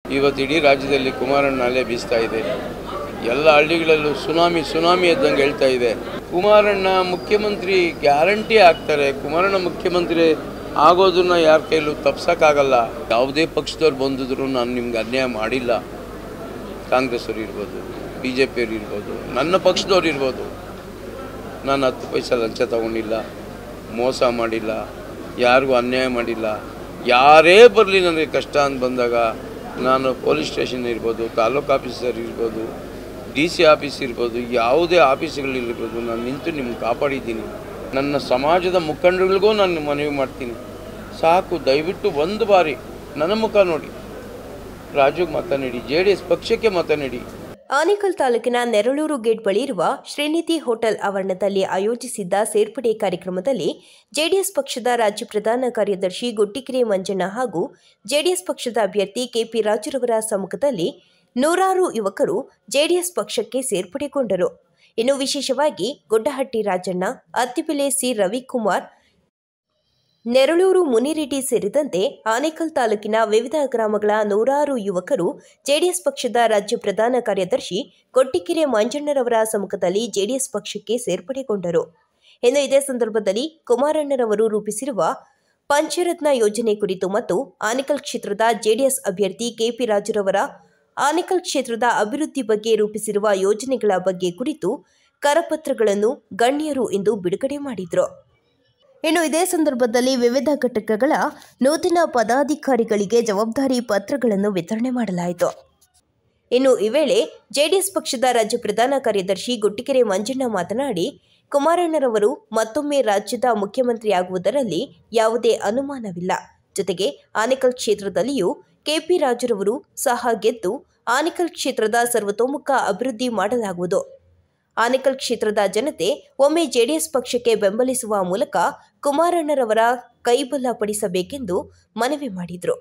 ಇವತ್ತು ಇಡೀ ರಾಜ್ಯದಲ್ಲಿ ಕುಮಾರಣ್ಣ ಅಲೆ ಬೀಸ್ತಾ ಇದೆ ಎಲ್ಲ ಹಳ್ಳಿಗಳಲ್ಲೂ ಸುನಾಮಿ ಸುನಾಮಿ ಎದ್ದಂಗೆ ಹೇಳ್ತಾ ಇದೆ ಕುಮಾರಣ್ಣ ಮುಖ್ಯಮಂತ್ರಿ ಗ್ಯಾರಂಟಿ ಆಗ್ತಾರೆ ಕುಮಾರಣ್ಣ ಮುಖ್ಯಮಂತ್ರಿ ಆಗೋದನ್ನ ಯಾರ ಕೈಲೂ ತಪ್ಸೋಕ್ಕಾಗಲ್ಲ ಯಾವುದೇ ಪಕ್ಷದವ್ರು ಬಂದಿದ್ರು ನಾನು ನಿಮ್ಗೆ ಅನ್ಯಾಯ ಮಾಡಿಲ್ಲ ಕಾಂಗ್ರೆಸ್ ಅವ್ರು ಇರ್ಬೋದು ಬಿ ಜೆ ಪಿಯವ್ರು ಇರ್ಬೋದು ನನ್ನ ಪಕ್ಷದವ್ರು ಇರ್ಬೋದು ನಾನು ಹತ್ತು ಪೈಸೆ ಲಂಚ ತಗೊಂಡಿಲ್ಲ ಮೋಸ ಮಾಡಿಲ್ಲ ಯಾರಿಗೂ ಅನ್ಯಾಯ ಮಾಡಿಲ್ಲ ಯಾರೇ ಬರಲಿ ನನಗೆ ಕಷ್ಟ ಅಂತ ಬಂದಾಗ ನಾನು ಪೊಲೀಸ್ ಸ್ಟೇಷನ್ ಇರ್ಬೋದು ತಾಲೂಕು ಆಫೀಸರ್ ಇರ್ಬೋದು ಡಿ ಸಿ ಆಫೀಸ್ ಇರ್ಬೋದು ಯಾವುದೇ ಆಫೀಸ್ಗಳಿರ್ಬೋದು ನಾನು ನಿಂತು ನಿಮ್ಗೆ ಕಾಪಾಡಿದ್ದೀನಿ ನನ್ನ ಸಮಾಜದ ಮುಖಂಡಗಳಿಗೂ ನಾನು ಮನವಿ ಮಾಡ್ತೀನಿ ಸಾಕು ದಯವಿಟ್ಟು ಒಂದು ಬಾರಿ ನನ್ನ ಮುಖ ನೋಡಿ ರಾಜುಗೆ ಮತ ನೀಡಿ ಜೆ ಡಿ ಎಸ್ ಪಕ್ಷಕ್ಕೆ ಮತ ನೀಡಿ ಆನೇಕಲ್ ತಾಲೂಕಿನ ನೆರಳೂರು ಗೇಟ್ ಬಳಿ ಇರುವ ಶ್ರೀನಿಧಿ ಹೋಟೆಲ್ ಆವರಣದಲ್ಲಿ ಆಯೋಜಿಸಿದ್ದ ಸೇರ್ಪಡೆ ಕಾರ್ಯಕ್ರಮದಲ್ಲಿ ಜೆಡಿಎಸ್ ಪಕ್ಷದ ರಾಜ್ಯ ಪ್ರಧಾನ ಕಾರ್ಯದರ್ಶಿ ಗೊಟ್ಟಿಕೆರೆ ಮಂಜಣ್ಣ ಹಾಗೂ ಜೆಡಿಎಸ್ ಪಕ್ಷದ ಅಭ್ಯರ್ಥಿ ಕೆಪಿ ರಾಜುರವರ ಸಮ್ಮುಖದಲ್ಲಿ ನೂರಾರು ಯುವಕರು ಜೆಡಿಎಸ್ ಪಕ್ಷಕ್ಕೆ ಸೇರ್ಪಡೆಗೊಂಡರು ಇನ್ನು ವಿಶೇಷವಾಗಿ ಗೊಡ್ಡಹಟ್ಟಿ ರಾಜಣ್ಣ ಅತ್ತಿಬೆಲೆ ಸಿ ರವಿಕುಮಾರ್ ನೆರಳೂರು ಮುನಿರೆಡ್ಡಿ ಸೇರಿದಂತೆ ಆನೇಕಲ್ ತಾಲೂಕಿನ ವಿವಿಧ ಗ್ರಾಮಗಳ ನೂರಾರು ಯುವಕರು ಜೆಡಿಎಸ್ ಪಕ್ಷದ ರಾಜ್ಯ ಪ್ರಧಾನ ಕಾರ್ಯದರ್ಶಿ ಕೊಟ್ಟಿಕೆರೆ ಮಂಜಣ್ಣರವರ ಸಮ್ಮುಖದಲ್ಲಿ ಜೆಡಿಎಸ್ ಪಕ್ಷಕ್ಕೆ ಸೇರ್ಪಡೆಗೊಂಡರು ಇನ್ನು ಇದೇ ಸಂದರ್ಭದಲ್ಲಿ ಕುಮಾರಣ್ಣರವರು ರೂಪಿಸಿರುವ ಪಂಚರತ್ನ ಯೋಜನೆ ಕುರಿತು ಮತ್ತು ಆನೇಕಲ್ ಕ್ಷೇತ್ರದ ಜೆಡಿಎಸ್ ಅಭ್ಯರ್ಥಿ ಕೆಪಿ ರಾಜುರವರ ಆನೇಕಲ್ ಕ್ಷೇತ್ರದ ಅಭಿವೃದ್ಧಿ ಬಗ್ಗೆ ರೂಪಿಸಿರುವ ಯೋಜನೆಗಳ ಬಗ್ಗೆ ಕುರಿತು ಕರಪತ್ರಗಳನ್ನು ಗಣ್ಯರು ಇಂದು ಬಿಡುಗಡೆ ಮಾಡಿದರು ಇನ್ನು ಇದೇ ಸಂದರ್ಭದಲ್ಲಿ ವಿವಿಧ ಘಟಕಗಳ ನೂತನ ಪದಾಧಿಕಾರಿಗಳಿಗೆ ಜವಾಬ್ದಾರಿ ಪತ್ರಗಳನ್ನು ವಿತರಣೆ ಮಾಡಲಾಯಿತು ಇನ್ನು ಈ ವೇಳೆ ಜೆಡಿಎಸ್ ಪಕ್ಷದ ರಾಜ್ಯ ಪ್ರಧಾನ ಕಾರ್ಯದರ್ಶಿ ಗುಟ್ಟಿಕೆರೆ ಮಂಜಣ್ಣ ಮಾತನಾಡಿ ಕುಮಾರಣ್ಣರವರು ಮತ್ತೊಮ್ಮೆ ರಾಜ್ಯದ ಮುಖ್ಯಮಂತ್ರಿಯಾಗುವುದರಲ್ಲಿ ಯಾವುದೇ ಅನುಮಾನವಿಲ್ಲ ಜೊತೆಗೆ ಆನೇಕಲ್ ಕ್ಷೇತ್ರದಲ್ಲಿಯೂ ಕೆಪಿ ರಾಜುರವರು ಸಹ ಗೆದ್ದು ಆನೇಕಲ್ ಕ್ಷೇತ್ರದ ಸರ್ವತೋಮುಖ ಅಭಿವೃದ್ಧಿ ಮಾಡಲಾಗುವುದು ಆನೇಕಲ್ ಕ್ಷೇತ್ರದ ಜನತೆ ಒಮ್ಮೆ ಜೆಡಿಎಸ್ ಪಕ್ಷಕ್ಕೆ ಬೆಂಬಲಿಸುವ ಮೂಲಕ ಕುಮಾರಣ್ಣರವರ ಕೈಬಲ ಪಡಿಸಬೇಕೆಂದು ಮನವಿ ಮಾಡಿದರು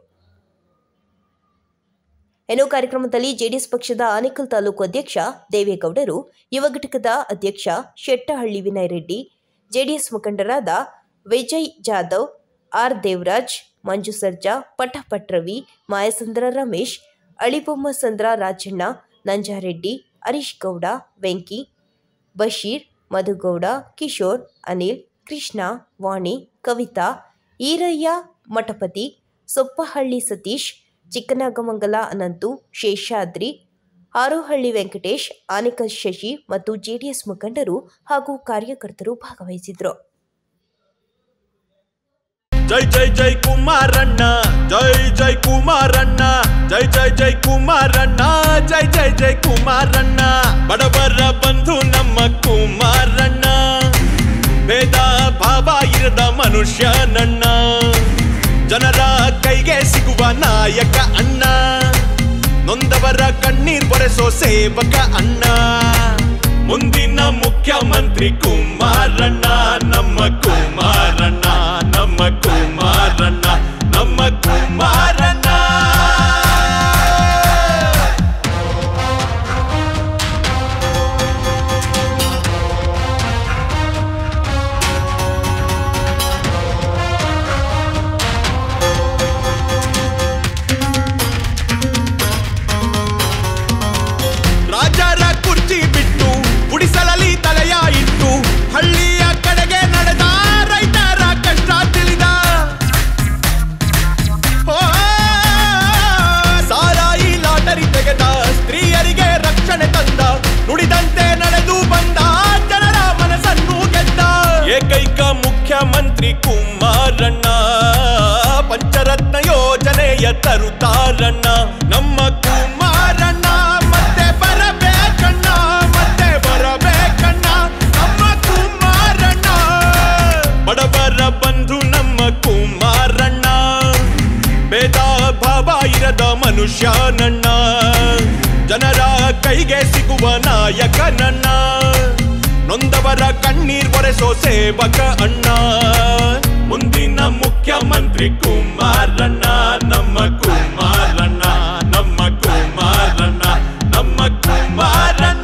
ಇನ್ನು ಕಾರ್ಯಕ್ರಮದಲ್ಲಿ ಜೆಡಿಎಸ್ ಪಕ್ಷದ ಆನೇಕಲ್ ತಾಲೂಕು ಅಧ್ಯಕ್ಷ ದೇವೇಗೌಡರು ಯುವ ಘಟಕದ ಅಧ್ಯಕ್ಷ ಶೆಟ್ಟಹಳ್ಳಿ ವಿನಯ್ ರೆಡ್ಡಿ ಜೆಡಿಎಸ್ ಮುಖಂಡರಾದ ವಿಜಯ್ ಜಾಧವ್ ಆರ್ ದೇವರಾಜ್ ಮಂಜು ಸರ್ಜಾ ಪಟಪಟ್ ರವಿ ಮಾಯಸಂದ್ರ ರಮೇಶ್ ಅಳಿಬೊಮ್ಮ ಸಂದ್ರ ರಾಜಣ್ಣ ನಂಜಾರೆಡ್ಡಿ ಹರೀಶ್ ಗೌಡ ವೆಂಕಿ ಬಶೀರ್ ಮಧುಗೌಡ ಕಿಶೋರ್ ಅನಿಲ್ ಕೃಷ್ಣ ವಾಣಿ ಕವಿತಾ ಈರಯ್ಯ ಮಠಪತಿ ಸೊಪ್ಪಹಳ್ಳಿ ಸತೀಶ್ ಚಿಕ್ಕನಾಗಮಂಗಲ ಅನಂತು ಶೇಷಾದ್ರಿ ಆರೋಹಳ್ಳಿ ವೆಂಕಟೇಶ್ ಆನಿಕಲ್ ಶಶಿ ಮತ್ತು ಜೆಡಿಎಸ್ ಮುಖಂಡರು ಹಾಗೂ ಕಾರ್ಯಕರ್ತರು ಭಾಗವಹಿಸಿದ್ರು ಜೈ ಜೈ ಜೈ ಕುಮಾರಣ್ಣ ಜೈ ಜೈ ಕುಮಾರಣ್ಣ ಜೈ ಜೈ ಜೈ ಕುಮಾರಣ್ಣ ಜೈ ಜೈ ಜೈ ಕುಮಾರಣ್ಣ ಬಡವರ ಬಂಧು ನಮ್ಮ ಕುಮಾರಣ್ಣ ಭೇದ ಭಾವ ಇರದ ಮನುಷ್ಯ ನನ್ನ ಜನರ ಕೈಗೆ ಸಿಗುವ ನಾಯಕ ಅಣ್ಣ ನೊಂದವರ ಕಣ್ಣೀರ್ ಬರೆಸೋ ಸೇವಕ ಅಣ್ಣ ಮುಂದಿನ ಮುಖ್ಯಮಂತ್ರಿ ಕುಮಾರಣ್ಣ ನಮ್ಮ ಕುಮಾರಣ್ಣ ನಮ್ಮ ಕುಮಾರಣ್ಣ ನಮ್ಮ ಕುಮಾರಣ್ಣ ರಾಜರ ಕುರ್ಚಿ ಬಿಟ್ಟು ಗುಡಿಸಲಲ್ಲಿ ತಲೆಯ ಇಟ್ಟು ಹಳ್ಳಿಯ ಕಡೆಗೆ ನಡೆದ ರೈತರ ಕಷ್ಟ ತಿಳಿದ ಓ, ಸಾರಾಯಿ ಲಾಟರಿ ತೆಗೆದ ಸ್ತ್ರೀಯರಿಗೆ ರಕ್ಷಣೆ ತಂದ ನುಡಿದಂತೆ ನಡೆದು ಬಂದ ಜನರ ಮನಸ್ಸನ್ನು ಗೆದ್ದ ಏಕೈಕ ಮುಖ್ಯಮಂತ್ರಿ ಕುಮಾರಣ್ಣ ಪಂಚರತ್ನ ಯೋಜನೆಯ ತರುತ್ತಾರಣ್ಣ ನಮ್ಮ ಕುಮಾರಣ್ಣ ಮತ್ತೆ ಬರಬೇಕಣ್ಣ ಮತ್ತೆ ಬರಬೇಕಣ್ಣ ನಮ್ಮ ಕುಮಾರಣ್ಣ ಬಡವರ ಬಂಧು ನಮ್ಮ ಕುಮಾರಣ್ಣ ಭೇದ ಭಾವ ಇರದ ಮನುಷ್ಯ ನನ್ನ ಜನರ ಕೈಗೆ ಸಿಗುವ ನಾಯಕ ನನ್ನ ನೊಂದವರ ಕಣ್ಣೀರ್ ಒರೆಸೋ ಸೇವಕ ಅಣ್ಣ ಮುಂದಿನ ಮುಖ್ಯಮಂತ್ರಿ ಕುಮಾರಣ್ಣ ನಮ್ಮ ಕುಮಾರಣ್ಣ ನಮ್ಮ ಕುಮಾರಣ್ಣ ನಮ್ಮ ಕುಮಾರಣ್ಣ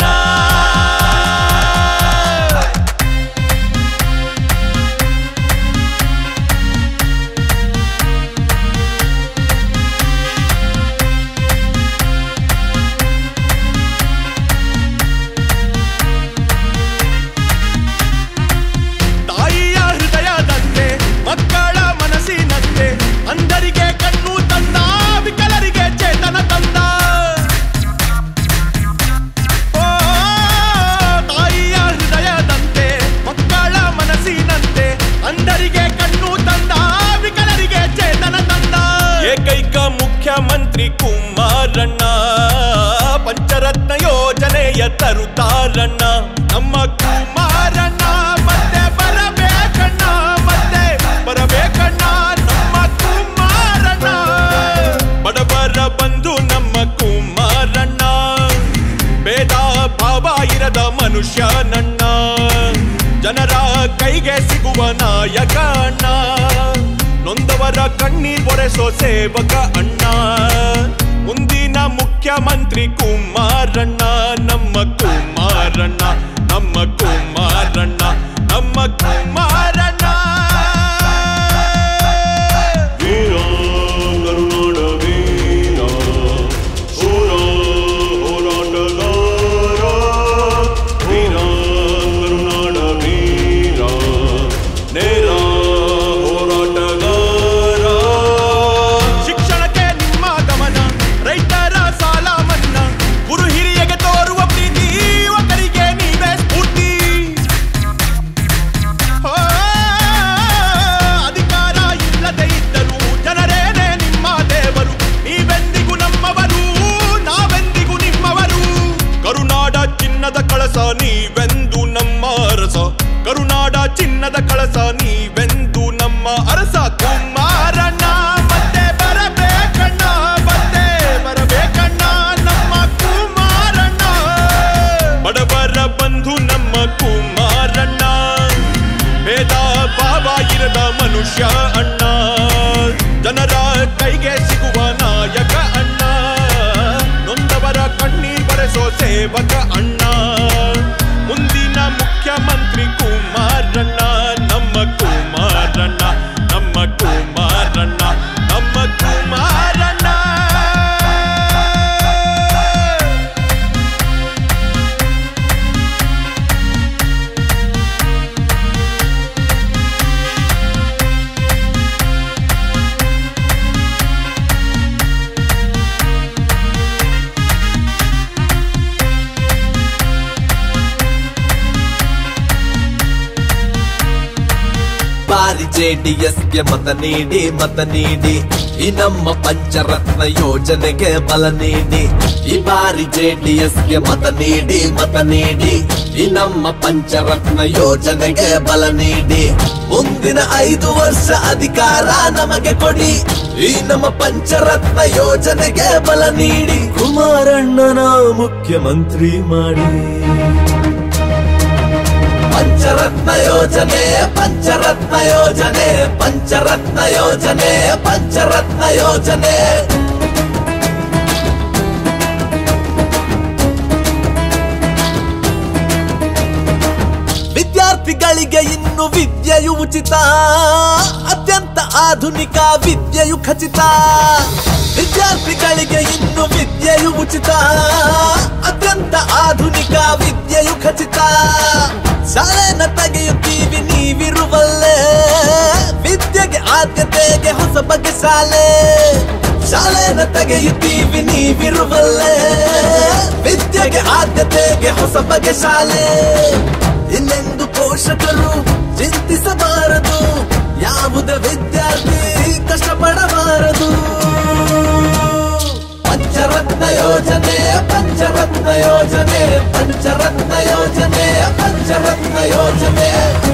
ಕುಮಾರಣ್ಣ ನಮ್ಮ ಕುಮಾರಣ್ಣ ಮತ್ತೆ ಬರಬೇಕಣ್ಣ ಮತ್ತೆ ಬರಬೇಕಣ್ಣ ನಮ್ಮ ಕುಮಾರಣ್ಣ ಬಡವರ ಬಂಧು ನಮ್ಮ ಕುಮಾರಣ್ಣ ಭೇದ ಭಾವ ಇರದ ಮನುಷ್ಯ ನನ್ನ ಜನರ ಕೈಗೆ ಸಿಗುವ ನಾಯಕ ಅಣ್ಣ ನೊಂದವರ ಕಣ್ಣೀರ್ ಒರೆಸೋ ಸೇವಕ ಅಣ್ಣ ಮುಂದಿನ ಮುಖ್ಯಮಂತ್ರಿ ಕುಮಾರಣ್ಣ ನಮ್ಮ ಕುಮಾರಣ್ಣ ನಮ್ಮ ಕುಮಾರಣ್ಣ ನಮ್ಮ ಕುಮಾರಣ್ಣ ವೀರ ಕರುನಾಡ ವೀರ ಹೋರ ಹೋರಾಟಗಾರ ವೀರ ಕರುನಾಡ ವೀರ ನೇರ ಹೋರಾಟಗಾರ ಶಿಕ್ಷಣಕ್ಕೆ ನಿಮ್ಮ ಗಮನ ರೈತರ ಸಾಲ ಮನ್ನಾ ಗುರು ಹಿರಿಯಗೆ ತೋರುವ ಪ್ರೀತಿ ಯುವಕರಿಗೆ ನೀವೇ ಸ್ಫೂರ್ತಿ ಆ, ಅಧಿಕಾರ ಇಲ್ಲದೆ ಇದ್ದರು ಜನರೇನೆ ನಿಮ್ಮ ದೇವರು ನೀವೆಂದಿಗೂ ನಮ್ಮವರು ನಾವೆಂದಿಗೂ ನಿಮ್ಮವರು ಕರುನಾಡ ಚಿನ್ನದ ಕಳಸ ನೀವೆಂದು ನಮ್ಮ ಅರಸ ಕರುನಾಡ ಚಿನ್ನದ ಕಳಸ ನೀವೆಂದು ನಮ್ಮ ಅರಸ ಕುಮಾರಣ್ಣ ಮತ್ತೆ ಬರಬೇಕಣ್ಣ ಮತ್ತೆ ಬರಬೇಕಣ್ಣ ನಮ್ಮ ಕುಮಾರಣ್ಣ ಬಡವರ ಬಂಧು ನಮ್ಮ ಕುಮಾರಣ್ಣ ಭೇದ ಭಾವ ಇರದ ಮನುಷ್ಯ ಅಣ್ಣ ಜನರ ಕೈಗೆ ಸಿಗುವ ನಾಯಕ ಅಣ್ಣ ನೊಂದವರ ಕಣ್ಣೀರ್ ಬರೆಸೋ ಸೇವಕ ಅಣ್ಣ ಮುಂದಿನ ಮುಖ್ಯಮಂತ್ರಿ ಕುಮಾರಣ್ಣ ನಮ್ಮ ಕುಮಾರಣ್ಣ ನಮ್ಮ ಕುಮಾರಣ್ಣ ನಮ್ಮ ಕುಮಾರಣ್ಣ ಬಾರಿ ಜೆಡಿಎಸ್ಗೆ ಮತ ನೀಡಿ ಮತ ನೀಡಿ ಈ ನಮ್ಮ ಪಂಚರತ್ನ ಯೋಜನೆಗೆ ಬಲ ನೀಡಿ ಈ ಬಾರಿ ಜೆಡಿಎಸ್ಗೆ ಮತ ನೀಡಿ ಮತ ನೀಡಿ ಈ ನಮ್ಮ ಪಂಚರತ್ನ ಯೋಜನೆಗೆ ಬಲ ನೀಡಿ ಮುಂದಿನ ಐದು ವರ್ಷ ಅಧಿಕಾರ ನಮಗೆ ಕೊಡಿ ಈ ನಮ್ಮ ಪಂಚರತ್ನ ಯೋಜನೆಗೆ ಬಲ ನೀಡಿ ಕುಮಾರಣ್ಣನ ಮುಖ್ಯಮಂತ್ರಿ ಮಾಡಿ ಪಂಚರತ್ನ ಯೋಜನೆ ಪಂಚರತ್ನ ಯೋಜನೆ ಪಂಚರತ್ನ ಯೋಜನೆ ಪಂಚರತ್ನ ಯೋಜನೆ ವಿದ್ಯಾರ್ಥಿಗಳಿಗೆ ಇನ್ನು ವಿದ್ಯೆಯು ಉಚಿತ ಅತ್ಯಂತ ಆಧುನಿಕ ವಿದ್ಯೆಯು ಖಚಿತ ವಿದ್ಯಾರ್ಥಿಗಳಿಗೆ ಇನ್ನು ವಿದ್ಯೆಯು ಉಚಿತ ಅತ್ಯಂತ ಆಧುನಿಕ ವಿದ್ಯೆಯು ಖಚಿತ ಶಾಲೆನ ತೆಗೆಯುತ್ತೀವಿ ನೀವಿರುವಲ್ಲೇ ವಿದ್ಯೆಗೆ ಆದ್ಯತೆಗೆ ಹೊಸ ಬಗೆ ಶಾಲೆ ಶಾಲೆನ ತೆಗೆಯುತ್ತೀವಿ ನೀವಿರುವಲ್ಲೇ ವಿದ್ಯೆಗೆ ಆದ್ಯತೆಗೆ ಹೊಸ ಬಗೆ ಶಾಲೆ ಇನ್ನೆಂದು ಪೋಷಕರು ಚಿಂತಿಸಬಾರದು ಯಾವುದೇ ವಿದ್ಯಾರ್ಥಿ ಕಷ್ಟಪಡಬಾರದು ಪಂಚರತ್ನ ಯೋಜನೆ ಪಂಚರತ್ನ ಯೋಜನೆ ಪಂಚರತ್ನ ಯೋಜನೆ ಪಂಚರತ್ನ ಯೋಜನೆ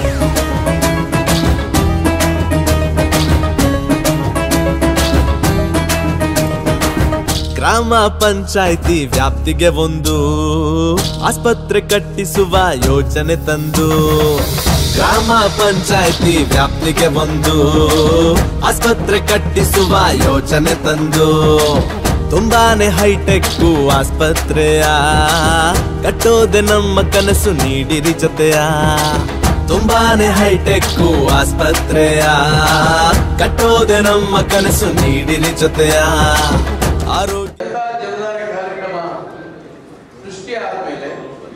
ಗ್ರಾಮ ಪಂಚಾಯಿತಿ ವ್ಯಾಪ್ತಿಗೆ ಒಂದು ಆಸ್ಪತ್ರೆ ಕಟ್ಟಿಸುವ ಯೋಜನೆ ತಂದು ಗ್ರಾಮ ಪಂಚಾಯಿತಿ ವ್ಯಾಪ್ತಿಗೆ ಒಂದು ಆಸ್ಪತ್ರೆ ಕಟ್ಟಿಸುವ ಯೋಜನೆ ತಂದು ತುಂಬಾನೇ ಹೈಟೆಕ್ ಆಸ್ಪತ್ರೆಯ ಕಟ್ಟೋದೆ ನಮ್ಮ ಕನಸು ನೀಡಿರಿ ಜೊತೆಯ ತುಂಬಾನೇ ಹೈಟೆಕ್ ಆಸ್ಪತ್ರೆಯ ಕಟ್ಟೋದೆ ನಮ್ಮ ಕನಸು ನೀಡಿರಿ ಜೊತೆಯ ಆರೋಗ್ಯ ಎಲ್ಲ ಜನದಾರಿ ಕಾರ್ಯಕ್ರಮ ಸೃಷ್ಟಿ ಆದಮೇಲೆ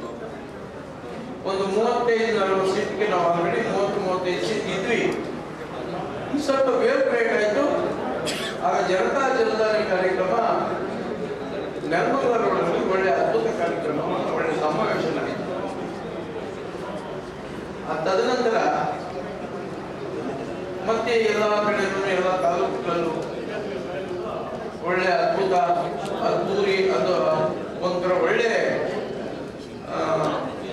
ಒಂದು ಮೂವತ್ತೈದು ನಲವತ್ತು ಸೀಟ್ಗೆ ನಾವು ಆಲ್ರೆಡಿ ಮೂವತ್ತು ಮೂವತ್ತೈದು ಸೀಟ್ ಇದ್ವಿ ಸ್ವಲ್ಪ ವೇವ್ ಬ್ರೇಕ್ ಆಯಿತು ಆಗ ಜನತಾ ಜಲಧಾರಿ ಕಾರ್ಯಕ್ರಮ ನೆಲಮಂಗಲ ರೋಡಲ್ಲಿ ಒಳ್ಳೆ ಅದ್ಭುತ ಕಾರ್ಯಕ್ರಮ ಒಳ್ಳೆ ಸಮಾವೇಶ ನಡೀತು ಆ ತದನಂತರ ಮತ್ತೆ ಎಲ್ಲ ಕಡೆಯೂ ಎಲ್ಲ ತಾಲೂಕುಗಳಲ್ಲೂ ಒಳ್ಳೆ ಅದ್ಭುತ ಅದ್ಭೂರಿ ಅದು ಒಂಥರ ಒಳ್ಳೆ ಆ,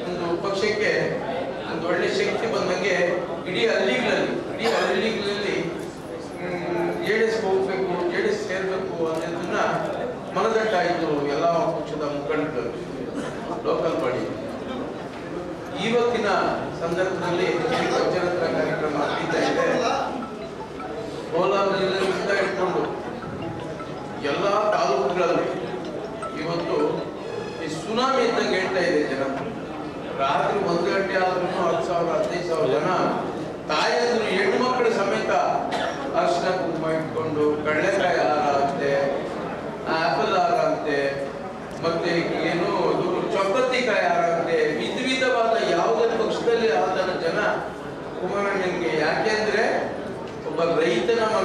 ಆಯಿತು ಎಲ್ಲ ಪಕ್ಷದ ಮುಖಂಡರು ಲೋಕಲ್ ಬಾಡಿ ಇವತ್ತಿನ ಸಂದರ್ಭದಲ್ಲಿ ಪಂಚರತ್ನ ಕಾರ್ಯಕ್ರಮ ನಡೀತಾ ಇದೆ ಕೋಲಾರ ಜಿಲ್ಲೆಯಿಂದ ಇಟ್ಕೊಂಡು ಎಲ್ಲ ತಾಲೂಕುಗಳಲ್ಲಿ ಇವತ್ತು ಈ ಸುನಾಮಿ ಇದ್ದಂಗೆ ಹೇಳ್ತಾ ಇದೆ ಜನ ರಾತ್ರಿ ಒಂದು ಗಂಟೆ ಆದ್ರೂ ಹತ್ತು ಸಾವಿರ ಹದಿನೈದು ಸಾವಿರ ಜನ ತಾಯಂದ್ರು ಹೆಣ್ಣು ಮಕ್ಕಳ ಸಮೇತ ಅರ್ಶಿನ ಕುಂಕುಮ ಇಟ್ಕೊಂಡು ಕಡಲೆಕಾಯಿ ಹಾರ ಅಂತೆ ಆಪಲ್ ಹಾರ ಅಂತೆ ಮತ್ತೆ ಏನು ಇದು ಚೊಕ್ಕತ್ತಿಕಾಯಿ ಹಾರ ಅಂತೆ ವಿಧ ವಿಧವಾದ ಯಾವುದೇ ಪಕ್ಷದಲ್ಲಿ ಆದ ಜನ ಕುಮಾರಣ್ಣನಿಗೆ ಯಾಕೆಂದ್ರೆ ಒಬ್ಬ ರೈತನ ಮಗ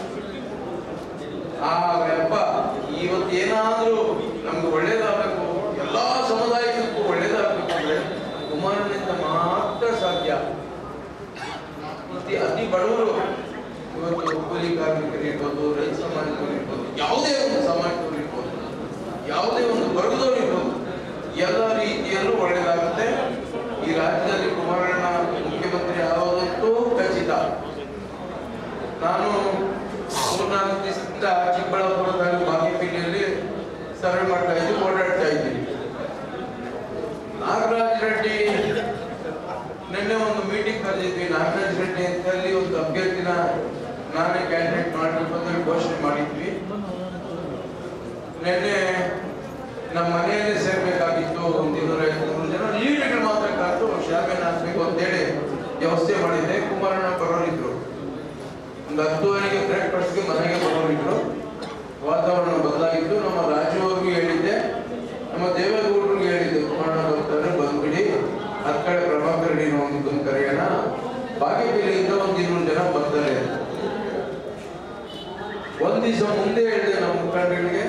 ಆ ಹಬ್ಬ ಇವತ್ತು ಏನಾದ್ರೂ ನಮ್ಗೆ ಒಳ್ಳೇದಾಗಬೇಕು ಎಲ್ಲಾ ಸಮುದಾಯಕ್ಕೂ ಒಳ್ಳೇದಾಗಬೇಕು ಅಂದ್ರೆ ಕುಮಾರನಿಂದ ಮಾತ್ರ ಸಾಧ್ಯ ಮತ್ತೆ ಅತಿ ಬಡವರು ಇವತ್ತು ಕೂಲಿ ಕಾರ್ಮಿಕರು ಇರ್ಬೋದು ರೈತ ಸಮಾಜದವ್ರು ಇರ್ಬೋದು ಯಾವುದೇ ಒಂದು ಸಮಾಜದವ್ರು ಇರ್ಬೋದು ಯಾವುದೇ ಒಂದು ವರ್ಗದವ್ರು ಇರ್ಬೋದು ಎಲ್ಲ ರೀತಿಯಲ್ಲೂ ಒಳ್ಳೇದಾಗುತ್ತೆ ಈ ರಾಜ್ಯದಲ್ಲಿ ಕುಮಾರಣ್ಣ ಮುಖ್ಯಮಂತ್ರಿ ಆಗೋದಂತೂ ಖಚಿತ ನಾನು ಮೂರ್ನಾಲ್ಕು ದಿವಸದಿಂದ ಚಿಕ್ಕಬಳ್ಳಾಪುರ ತಾಲೂಕು ಬಾಗೇಪಲ್ಲಿಯಲ್ಲಿ ಸರ್ವೆ ಮಾಡ್ತಾ ಇದ್ದು ಓಡಾಡ್ತಾ ಇದ್ದೀನಿ ನಾಗರಾಜ್ ರೆಡ್ಡಿ ನಿನ್ನೆ ಒಂದು ಮೀಟಿಂಗ್ ಕರೆದಿದ್ವಿ ನಾಗರಾಜ್ ರೆಡ್ಡಿ ಅಂತ ಹೇಳಿ ಒಂದು ಅಭ್ಯರ್ಥಿನ ನಾನೇ ಕ್ಯಾಂಡಿಡೇಟ್ ಮಾಡಬೇಕು ಅಂತ ಘೋಷಣೆ ಮಾಡಿದ್ವಿ ನಿನ್ನೆ ನಮ್ಮ ಮನೆಯಲ್ಲೇ ಸೇರ್ಬೇಕಾಗಿತ್ತು ಒಂದು ಇನ್ನೂರ ಐವತ್ಮೂರು ಜನ ಲೀಡರ್ಗಳು ಮಾತ್ರ ಕಾದು ಶಾಮಿಯಾನ ಹಾಕ್ಬೇಕು ಅಂತೇಳಿ ವ್ಯವಸ್ಥೆ ಮಾಡಿದ್ದೆ ಕುಮಾರಣ್ಣ ಬರೋರಿದ್ರು ಒಂದು ಹತ್ತುವರೆಗೆ ಬ್ರೇಕ್ಫಾಸ್ಟ್ಗೆ ಮನೆಗೆ ಬರೋರಿದ್ರು ವಾತಾವರಣ ಬದಲಾಗಿತ್ತು ನಮ್ಮ ರಾಜು ಅವ್ರಿಗೂ ಹೇಳಿದ್ದೆ ನಮ್ಮ ದೇವೇಗೌಡರಿಗೆ ಹೇಳಿದ್ದೆ ಕುಮಾರಣ್ಣ ಬರ್ತಾರೆ ಬಂದ್ಬಿಡಿ ಹತ್ತು ಕಡೆ ಪ್ರಭಾಕರ್ ರೆಡ್ಡಿ ಒಂದು ಕರೆಯೋಣ ಬಾಗೇಪಲ್ಲಿಯಿಂದ ಒಂದು ಇನ್ನೂರು ಜನ ಬರ್ತಾರೆ ಒಂದ್ ದಿವಸ ಮುಂದೆ ಹೇಳಿದೆ ನಮ್ಮ ಮುಖಂಡರಿಗೆ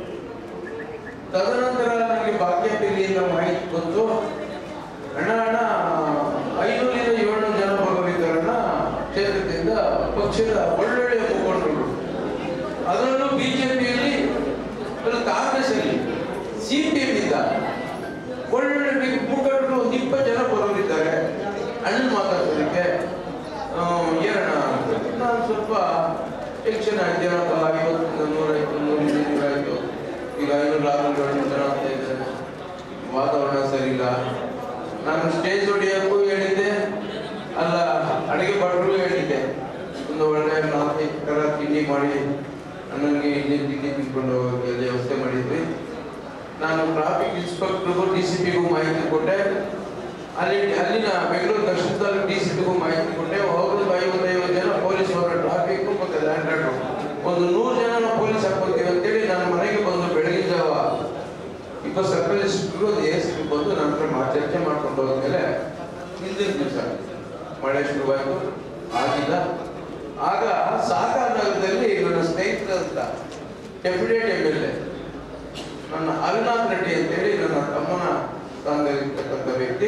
ತದನಂತರ ನನಗೆ ಬಾಗೇಪಲ್ಲಿಯಿಂದ ಮಾಹಿತಿ ಬಂತು ಅಣ್ಣ ಅಣ್ಣ ಐನೂರಿಂದ ಏಳ್ನೂರು ಜನ ಬರೋರಿದ್ದಾರಣ್ಣ ಕ್ಷೇತ್ರದಿಂದ ಪಕ್ಷದ ಒಳ್ಳೊಳ್ಳೆ ಮುಖಂಡರು ಅದರಲ್ಲೂ ಬಿಜೆಪಿಯಲ್ಲಿ ಕಾಂಗ್ರೆಸ್ ಅಲ್ಲಿ ಸಿಪಿಎಂ ಇಂದ ಒಳ್ಳೊಳ್ಳೆ ಬಿ- ಮುಖಂಡರು ಒಂದು ಇಪ್ಪತ್ತು ಜನ ಬರೋರಿದ್ದಾರೆ ಅಣ್ಣನ ಮಾತಾಡ್ಸೋದಕ್ಕೆ ಆ, ಏನಣ್ಣ ಅಂತ. ನಾನು ಸ್ವಲ್ಪ ಟೆನ್ಷನ್ ಆಯ್ತೇನಪ್ಪ ಐವತ್ತರಿಂದ ನೂರೈವತ್ತು ನೂರಿಂದ ನೂರಾಯ್ತು ಈಗ ಐನೂರು ಆರುನೂರು ಏಳ್ನೂರು ಜನ ಅಂತ ಇದ್ದಾರೆ ವಾತಾವರಣ ಸರಿ ಇಲ್ಲ ನಾನು ಸ್ಟೇಜ್ ಹೊಡೆಯೋಕ್ಕೂ ಹೇಳಿದ್ದೆ ಅಲ್ಲ ಅಡುಗೆ ಭಟ್ರಿಗೂ ಹೇಳಿದ್ದೆ ಒಂದು ಒಳ್ಳೆ ನಾಲ್ಕೈದು ಥರ ತಿಂಡಿ ಮಾಡಿ ನನಗೆ ಇಲ್ಲಿ ತಿಂಡಿ ತಿನ್ಕೊಂಡು ಹೋಗೋಕೆ ಎಲ್ಲ ವ್ಯವಸ್ಥೆ ಮಾಡಿದ್ವಿ ನಾನು ಟ್ರಾಫಿಕ್ ಇನ್ಸ್ಪೆಕ್ಟರ್ಗೂ ಡಿ ಸಿ ಪಿಗೂ ಮಾಹಿತಿ ಕೊಟ್ಟೆ ಅಲ್ಲಿ ಅಲ್ಲಿನ ಬೆಂಗಳೂರು ದಕ್ಷಿಣ ತಾಲೂಕು ಡಿ ಸಿ ಪಿಗೂ ಮಾಹಿತಿ ಕೊಟ್ಟೆ ಅವ್ರದ್ದು ಐವತ್ತೈವತ್ತು ಜನ ಪೊಲೀಸ್ ಅವರ ಟ್ರಾಫಿಕ್ ಮತ್ತು ಲ್ಯಾಂಡ್ ಆರ್ಡರ್ ಒಂದು ನೂರು ಜನ ಪೊಲೀಸ್ ಹಾಕೋತೀವಿ ಅಂತೇಳಿ ನಾನು ಮನೆಗೆ ಬಂದು ಬೆಳಗಿನ ಜಾವ ಇಬ್ಬರು ಸರ್ಕಲ್ ಇನ್ಸ್ಪೆಕ್ಟರ್ ಒಂದು ಎ ಸಿ ಬಂದು ನನ್ನ ಹತ್ರ ಮಾ- ಚರ್ಚೆ ಮಾಡ್ಕೊಂಡು ಹೋದ್ಮೇಲೆ ಹಿಂದಿನ ದಿವಸ ಮಳೆ ಶುರುವಾಯಿತು ಆಗಿಲ್ಲ ಆಗ ಸಾಗರ್ ನಗರದಲ್ಲಿ ನನ್ನ ಸ್ನೇಹಿತರಂತ ಡೆಪ್ಯುಟೇಟ್ ಎಮ್ ಎಲ್ ಎ ನನ್ನ ಅವಿನಾಥ್ ರೆಡ್ಡಿ ಅಂತೇಳಿ ನನ್ನ ತಮ್ಮನ ಸ್ಥಾನದಲ್ಲಿರ್ತಕ್ಕಂಥ ವ್ಯಕ್ತಿ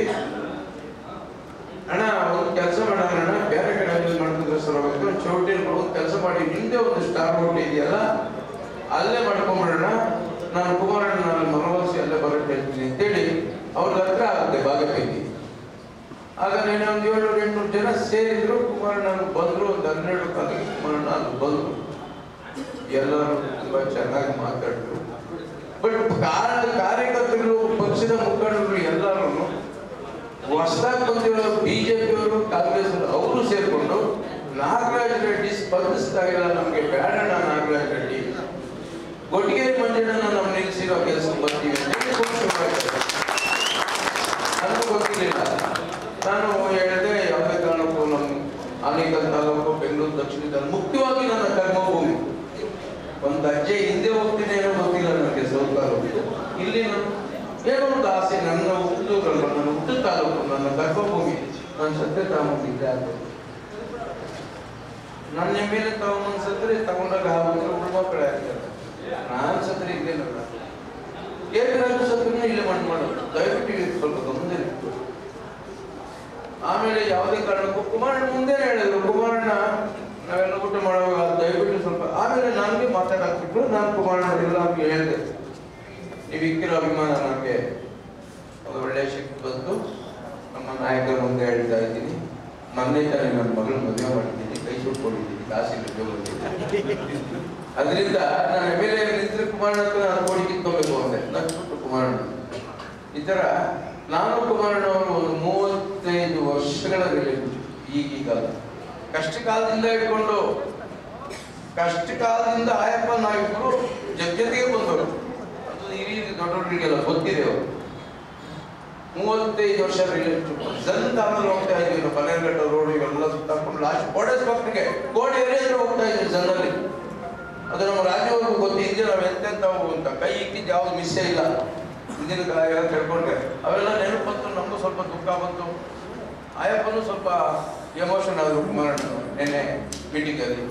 ಅಣ್ಣ ಒಂದು ಕೆಲಸ ಮಾಡೋಣ ಅಣ್ಣ ಬೇರೆ ಕಡೆ ಯೂಸ್ ಮಾಡ್ತಿದ್ರೆ ಸರ್ ಅವತ್ತು ಚೌಟಿ ಒಂದು ಕೆಲಸ ಮಾಡಿ ನಿಂದೆ ಒಂದು ಸ್ಟಾರ್ ಹೋಟೆಲ್ ಇದೆಯಲ್ಲ ಅಲ್ಲೇ ಮಾಡ್ಕೊಂಬಿಡೋಣ ನಾನು ಕುಮಾರಣ್ಣ ನಾನು ಮನವೊಲಿಸಿ ಅಲ್ಲೇ ಬರೋಕ್ಕೆ ಹೇಳ್ತೀನಿ ಅಂತೇಳಿ ಅವ್ರ ಹತ್ರ ಆಗುತ್ತೆ ಬಾಗಪೇಟಿ ಆಗ నేను ಒಂದು ಏಳ್ನೂರು ಎಂಟ್ನೂರು ಜನ ಸೇರಿದ್ರು ಕುಮಾರಣ್ಣ ಬಂದ್ರು ಒಂದು ಹನ್ನೆರಡು ಕಾಲಿಗೆ ಕುಮಾರಣ್ಣ ಅಲ್ಲಿ ಬಂದ್ರು ಎಲ್ಲರೂ ತುಂಬಾ ಚೆನ್ನಾಗಿ ಮಾತಾಡಿದ್ರು ಬಟ್ ಕಾರ್ಯಕರ್ತರು ಪಕ್ಷದ ಮುಖಂಡರು ಎಲ್ಲರೂ ಹೊಸದಾಗಿ ಬಂದಿರೋ ಬಿಜೆಪಿಯವರು ಕಾಂಗ್ರೆಸ್ ಅವರು ಸೇರ್ಕೊಂಡು ನಾಗರಾಜ್ ರೆಡ್ಡಿ ಸ್ಪಂದಿಸ್ತಾ ಇಲ್ಲ ನಮ್ಗೆ ಬೇಡಣ್ಣ ನಾಗರಾಜ್ ರೆಡ್ಡಿ ಕೊಟ್ಟಿಗೆರೆ ಮಂಜಣ್ಣನ ನಾವು ನಿಲ್ಲಿಸಿರೋ ಕೆಲಸ ಬರ್ತೀವಿ ಅಂತ ಹೇಳಿ ಘೋಷಣೆ ಮಾಡಿದ್ರು. ನನಗೂ ಗೊತ್ತಿರಲಿಲ್ಲ ನಾನು ಹೇಳಿದೆ ಯಾವುದೇ ಕಾರಣಕ್ಕೂ ನಮ್ಮ ಆನೇಕಲ್ ತಾಲೂಕು ಬೆಂಗಳೂರು ದಕ್ಷಿಣ ತಾಲೂಕು ಮುಖ್ಯವಾಗಿ ನನ್ನ ಕರ್ಮಭೂಮಿ ಒಂದು ಅಜ್ಜೆ ಹಿಂದೆ ಹೋಗ್ತೀನಿ ಏನೋ ಗೊತ್ತಿಲ್ಲ ನನಗೆ ಸೌತ್ ತಾಲೂಕು ಇಲ್ಲಿ ನಾನು ಏನೋ ಒಂದು ಆಸೆ ನನ್ನ ಹುಟ್ಟೂರಲ್ಲ ನನ್ನ ಹುಟ್ಟು ತಾಲೂಕು ನನ್ನ ಗರ್ಭಭೂಮಿ ನಾನು ಸತ್ಯ ತಗೊಂಡಿದ್ದೆ ಅದು ನನ್ನ ಮೇಲೆ ತಗೊಂಡು ಸತ್ರೆ ತಗೊಂಡಾಗ ಆಗುತ್ತೆ ಉಳ್ಮಕ್ಕಳು ಆಗ್ತಾರೆ ನಾನು ಸತ್ರೆ ಇದ್ದೇನಲ್ಲ ಏಕರಾಜು ಸತ್ರೂ ಇಲ್ಲೇ ಮಣ್ಣು ಮಾಡೋದು ದಯವಿಟ್ಟು ಇದು ಸ್ವಲ್ಪ ಗಮನದಲ್ಲಿಟ್ಟು ಆಮೇಲೆ ಯಾವುದೇ ಕಾರಣಕ್ಕೂ ಕುಮಾರಣ್ಣ ಮುಂದೆ ಹೇಳಿದ್ರು ಕುಮಾರಣ್ಣ ನಾವೆಲ್ಲ ಊಟ ಮಾಡುವಾಗ ದಯವಿಟ್ಟು ಸ್ವಲ್ಪ ಆಮೇಲೆ ನನಗೆ ಮಾತಾಡಾಕ್ಬಿಟ್ರು ನಾನು ಕುಮಾರಣ್ಣ ಎಲ್ಲ ಅವ್ರಿಗೆ ಹೇಳಿದೆ ನೀವು ಇಕ್ಕಿರೋ ಅಭಿಮಾನ ನನಗೆ ಒಂದು ಒಳ್ಳೆಯ ಶಕ್ತಿ ಬಂತು ನಮ್ಮ ನಾಯಕರ ಮುಂದೆ ಹೇಳ್ತಾ ಇದ್ದೀನಿ ಮೊನ್ನೆ ತಾನೇ ನನ್ನ ಮಗಳು ಮದುವೆ ಮಾಡಿದ್ದೀನಿ ಕೈ ಸುಟ್ಕೊಂಡಿದ್ದೀನಿ ಕಾಸಿಲ್ಲ ಜೋಬಲ್ಲಿ ಅದರಿಂದ ನಾನು ಎಮ್ ಎಲ್ ಎ ನಿಂತ್ರೆ ಕುಮಾರಣ್ಣ ಹತ್ರ ನಾನು ಕೋಟಿ ಕಿತ್ತು ಈ ಥರ ನಾನು ಕುಮಾರಣ್ಣವರು ಒಂದು ಮೂವತ್ತೈದು ವರ್ಷಗಳ ರಿಲೇಟಿವ್ ಈಗೀಗ ಕಷ್ಟ ಕಾಲದಿಂದ ಇಟ್ಕೊಂಡು ಕಷ್ಟ ಕಾಲದಿಂದ ಆಯಪ್ಪ ನಾವಿಬ್ರು ಜೊತೆಗೆ ಬಂದವರು ಅದು ಈ ರೀತಿ ದೊಡ್ಡವರಿಗೆಲ್ಲ ಗೊತ್ತಿದೆ ಅವರು ಮೂವತ್ತೈದು ವರ್ಷ ರಿಲೇಟಿವ್ ಜನ್ ಆಮೇಲೆ ಹೋಗ್ತಾ ಇದ್ವಿ ನಾವು ಬನ್ನೇರ್ಘಟ್ಟ ರೋಡ್ ಇವೆಲ್ಲ ಸುತ್ತಾಕೊಂಡು ಲಾಸ್ಟ್ ಕೋಟೇಸ್ ಪಕ್ಕಕ್ಕೆ ಕೋಟೆ ಏರಿಯಾದ್ರೆ ಹೋಗ್ತಾ ಇದ್ವಿ ಜನಲ್ಲಿ ಅದು ನಮ್ಮ ರಾಜ್ಯವ್ರಿಗೂ ಗೊತ್ತು ಹಿಂದೆ ನಾವು ಎಂತೆಂಥವು ಅಂತ ಕೈ ಇಕ್ಕಿದ್ದು ಯಾವ್ದು ಮಿಸ್ಸೇ ಇಲ್ಲ ಹಿಂದಿನ ಕಾಲ ಎಲ್ಲ ತಿಳ್ಕೊಂಡ್ರೆ ಅವೆಲ್ಲ ನೆನಪು ಬಂತು ನಮಗೂ ಸ್ವಲ್ಪ ದುಃಖ ಬಂತು ಆಯಪ್ಪನು ಸ್ವಲ್ಪ ಎಮೋಷನ್ ಆದರು ಕುಮಾರಣ್ಣ ನಿನ್ನೆ ಮೀಟಿಂಗಲ್ಲಿ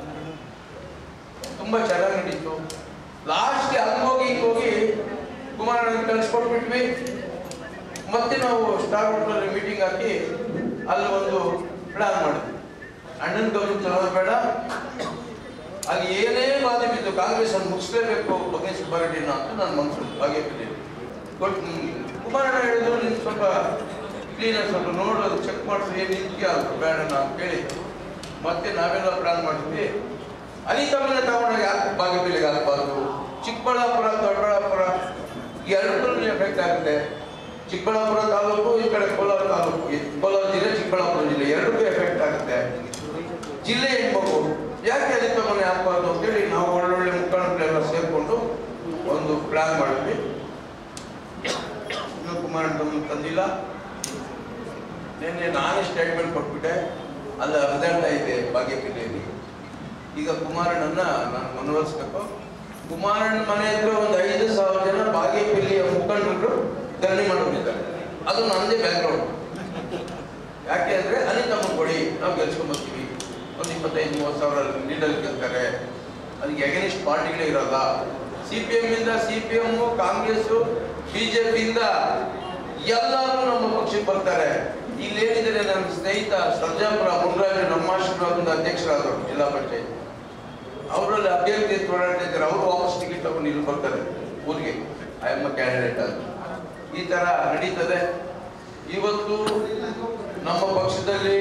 ತುಂಬ ಚೆನ್ನಾಗಿ ನಡೀತು ಲಾಸ್ಟ್ಗೆ ಹಂಗೋಗಿ ಹಿಂಗೋಗಿ ಕುಮಾರಣ್ಣ ಕಳಿಸ್ಕೊಟ್ಬಿಟ್ವಿ ಮತ್ತೆ ನಾವು ಸ್ಟಾರ್ ಹೋಟೆಲಲ್ಲಿ ಮೀಟಿಂಗ್ ಹಾಕಿ ಅಲ್ಲಿ ಒಂದು ಪ್ಲಾನ್ ಮಾಡಿದ್ವಿ ಅಣ್ಣನ ಗಮನ ತರೋದು ಬೇಡ ಅಲ್ಲಿ ಏನೇ ಬಾಧೆ ಬಿದ್ದು ಕಾಂಗ್ರೆಸ್ ಅನ್ನು ಮುಗಿಸ್ಲೇಬೇಕು ಬಗ್ನೇಶ್ ಸುಬ್ಬಾರೆಡ್ಡಿನ ಅಂತ ನನ್ನ ಮನಸ್ಸು ಹಾಗೆ ಬಿದ್ದಿದೆ ಬಟ್ ಕುಮಾರಣ್ಣ ಹೇಳಿದ್ರು ನೀನು ಸ್ವಲ್ಪ ಕ್ಲೀನಾಗಿ ಸ್ವಲ್ಪ ನೋಡೋದು ಚೆಕ್ ಮಾಡಿಸಿ ಏನು ನಿಂತ್ಯ ಬೇಡ ಅಂತ ಕೇಳಿ ಮತ್ತೆ ನಾವೆಲ್ಲ ಪ್ಲಾನ್ ಮಾಡಿದ್ವಿ ಅನಿತಮ್ಮನ ತಗೊಂಡಾಗ ಯಾಕೆ ಬಾಗೇಪಲ್ಲಿಗೆ ಹಾಕಬಾರ್ದು ಚಿಕ್ಕಬಳ್ಳಾಪುರ ದೊಡ್ಡಬಳ್ಳಾಪುರ ಎರಡೂ ಎಫೆಕ್ಟ್ ಆಗುತ್ತೆ ಚಿಕ್ಕಬಳ್ಳಾಪುರ ತಾಲೂಕು ಈ ಕಡೆ ಕೋಲಾರ ತಾಲೂಕು ಈ ಕೋಲಾರ ಜಿಲ್ಲೆ ಚಿಕ್ಕಬಳ್ಳಾಪುರ ಜಿಲ್ಲೆ ಎರಡಕ್ಕೂ ಎಫೆಕ್ಟ್ ಆಗುತ್ತೆ ಜಿಲ್ಲೆ ಹೆಣ್ಮಗು ಯಾಕೆ ಅನಿತಮ್ಮನ ಹಾಕಬಾರ್ದು ಅಂತೇಳಿ ನಾವು ಒಳ್ಳೊಳ್ಳೆ ಮುಖಂಡರೆಲ್ಲ ಸೇರಿಕೊಂಡು ಒಂದು ಪ್ಲಾನ್ ಮಾಡಿದ್ವಿ ಇನ್ನು ಕುಮಾರಣ್ಣ ತಂದಿಲ್ಲ ನಿನ್ನೆ ನಾನೇ ಸ್ಟೇಟ್ಮೆಂಟ್ ಕೊಟ್ಬಿಟ್ಟೆ ಅಲ್ಲಿ ಅರ್ಧಾಟ ಇದೆ ಬಾಗೇಪಲ್ಲಿಯಲ್ಲಿ ಈಗ ಕುಮಾರಣ್ಣನ ನಾನು ಮನವೊಲಿಸ್ಬೇಕು ಕುಮಾರಣ್ಣ ಮನೆ ಹತ್ರ ಒಂದು ಐದು ಸಾವಿರ ಜನ ಬಾಗೇಪಲ್ಲಿಯ ಮುಖಂಡರು ಧರಣಿ ಮಾಡ್ಕೊಂಡಿದ್ದಾರೆ ಅದು ನನ್ನದೇ ಬ್ಯಾಕ್ಗ್ರೌಂಡ್ ಯಾಕೆ ಅಂದ್ರೆ ಅನಿತಮ್ಮ ಕೊಡಿ ನಾವು ಗೆಲ್ಸ್ಕೊಂಬರ್ತೀವಿ ಒಂದು ಇಪ್ಪತ್ತೈದು ಮೂವತ್ತು ಸಾವಿರ ಲೀಡರ್ ಗೆಲ್ತಾರೆ ಅದಕ್ಕೆ ಎಗನಿಸ್ಟ್ ಪಾರ್ಟಿಗಳೇ ಇರಲ್ಲ ಸಿ ಪಿ ಎಂ ಇಂದ ಸಿ ಪಿ ಎಂ ಕಾಂಗ್ರೆಸ್ ಬಿಜೆಪಿಯಿಂದ ಎಲ್ಲರೂ ನಮ್ಮ ಪಕ್ಷಕ್ಕೆ ಬರ್ತಾರೆ ಇಲ್ಲಿ ಏನಿದ್ದಾರೆ ನನ್ನ ಸ್ನೇಹಿತ ಸರ್ಜಾಪುರ ಮುನ್ರಾಜು ನಮ್ಮ ಆಶೀರ್ವಾದದ ಅಧ್ಯಕ್ಷರಾದರು ಜಿಲ್ಲಾ ಪಂಚಾಯತ್ ಅವರಲ್ಲಿ ಅಭ್ಯರ್ಥಿ ಹೋರಾಡ್ತಿದ್ದಾರೆ ಅವರು ವಾಪಸ್ ಟಿಕೆಟ್ ತಗೊಂಡು ಇಲ್ಲಿ ಬರ್ತಾರೆ ಊರಿಗೆ ಐ ಎಮ್ ಕ್ಯಾಂಡಿಡೇಟ್ ಅಂತ ಈ ತರ ನಡೀತದೆ ಇವತ್ತು ನಮ್ಮ ಪಕ್ಷದಲ್ಲಿ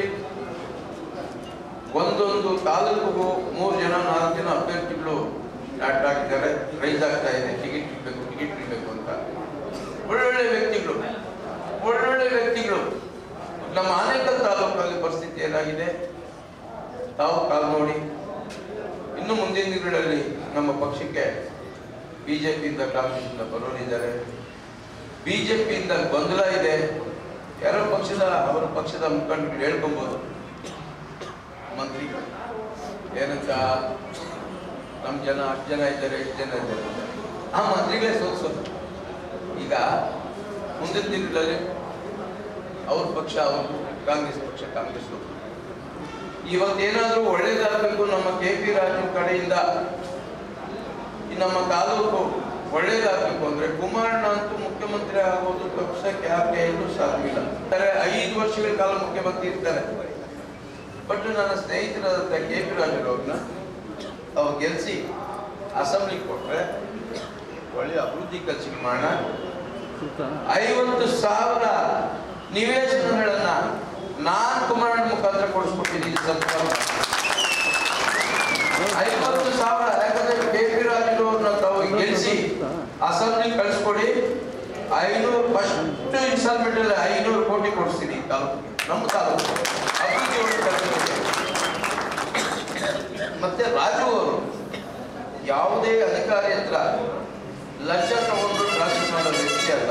ಒಂದೊಂದು ತಾಲೂಕಿಗೂ ಮೂರು ಜನ ನಾಲ್ಕು ಜನ ಅಭ್ಯರ್ಥಿಗಳು ಸ್ಟಾರ್ಟ್ ಆಗಿದ್ದಾರೆ ರೈಸ್ ಆಗ್ತಾ ಇದೆ ಟಿಕೆಟ್ ಇಡಬೇಕು ಟಿಕೆಟ್ ಇಡಬೇಕು ಅಂತ ಒಳ್ಳೊಳ್ಳೆ ವ್ಯಕ್ತಿಗಳು ಒಳ್ಳೊಳ್ಳೆ ವ್ಯಕ್ತಿಗಳು ನಮ್ಮ ಆನೇಕಲ್ ತಾಲೂಕಲ್ಲಿ ಪರಿಸ್ಥಿತಿ ಏನಾಗಿದೆ ತಾವು ಕಾಲ್ ನೋಡಿ ಇನ್ನು ಮುಂದಿನ ದಿನಗಳಲ್ಲಿ ನಮ್ಮ ಪಕ್ಷಕ್ಕೆ ಬಿಜೆಪಿಯಿಂದ ಕಾಂಗ್ರೆಸ್ನಿಂದ ಬರೋರಿದ್ದಾರೆ ಬಿಜೆಪಿಯಿಂದ ಗೊಂದಲ ಇದೆ ಯಾರೋ ಪಕ್ಷದ ಅವರ ಪಕ್ಷದ ಮುಖಂಡರು ಹೇಳ್ಕೊಬೋದು ಮಂತ್ರಿ ಏನಂತ ನಮ್ಮ ಜನ ಅಷ್ಟು ಜನ ಇದ್ದಾರೆ ಎಷ್ಟು ಜನ ಇದ್ದಾರೆ ಅಂತ. ಆ ಮಂತ್ರಿಗಳೇ ಸೋಲ್ಸೋದು ಈಗ ಮುಂದಿನ ದಿನಗಳಲ್ಲಿ ಅವ್ರ ಪಕ್ಷ ಅವರು ಕಾಂಗ್ರೆಸ್ ಪಕ್ಷ ಕಾಂಗ್ರೆಸ್ ಇವತ್ತೇನಾದ್ರೂ ಒಳ್ಳೇದಾಗಬೇಕು ನಮ್ಮ ಕೆ ಪಿ ರಾಜು ಕಡೆಯಿಂದ ಈ ನಮ್ಮ ತಾಲೂಕು ಒಳ್ಳೇದಾಗಬೇಕು ಅಂದ್ರೆ ಕುಮಾರಣ್ಣ ಅಂತೂ ಮುಖ್ಯಮಂತ್ರಿ ಆಗೋದು ಪಕ್ಷಕ್ಕೆ ಯಾಕೆ ಎಲ್ಲೂ ಸಾಧ್ಯವಿಲ್ಲ ಅಂದರೆ ಐದು ವರ್ಷಗಳ ಕಾಲ ಮುಖ್ಯಮಂತ್ರಿ ಇರ್ತಾರೆ ಬಟ್ ನನ್ನ ಸ್ನೇಹಿತರಾದಂಥ ಕೆ ಪಿ ರಾಜರವ್ರನ್ನ ಅವ್ರು ಗೆಲ್ಲಿಸಿ ಅಸೆಂಬ್ಲಿ ಕೊಟ್ರೆ ಒಳ್ಳೆ ಅಭಿವೃದ್ಧಿ ಕೆಲಸ ಮಾಡೋಣ ಐವತ್ತು ಸಾವಿರ ನಿವೇಶನಗಳನ್ನ ನಾನ್ ಕುಮಾರಣ್ಣ ಮುಖಾಂತರ ಕೊಡಿಸ್ಕೊಟ್ಟಿದ್ದೀನಿ ಸರ್ಕಾರ ಐವತ್ತು ಸಾವಿರ ಯಾಕಂದ್ರೆ ಕೆ ಪಿ ರಾಜು ಅವ್ರನ್ನ ತಾವು ಗೆಲ್ಲಿಸಿ ಅಸೆಂಬ್ಲಿ ಕಳಿಸ್ಕೊಡಿ ಐನೂರು ಫಸ್ಟ್ ಇನ್ಸ್ಟಾಲ್ಮೆಂಟ್ ಅಲ್ಲಿ ಐನೂರು ಕೋಟಿ ಕೊಡಿಸ್ತೀನಿ ಈ ತಾಲೂಕಿಗೆ ನಮ್ಮ ತಾಲೂಕು ಅಭಿವೃದ್ಧಿ ಒಳಗೆ ಕಳಿಸ್ಕೊಡಿ. ಮತ್ತೆ ರಾಜು ಅವರು ಯಾವುದೇ ಅಧಿಕಾರಿ ಹತ್ರ ಲಂಚ ತಗೊಂಡು ಟ್ರಾನ್ಸ್ಫರ್ ಮಾಡೋ ವ್ಯಕ್ತಿ ಅಲ್ಲ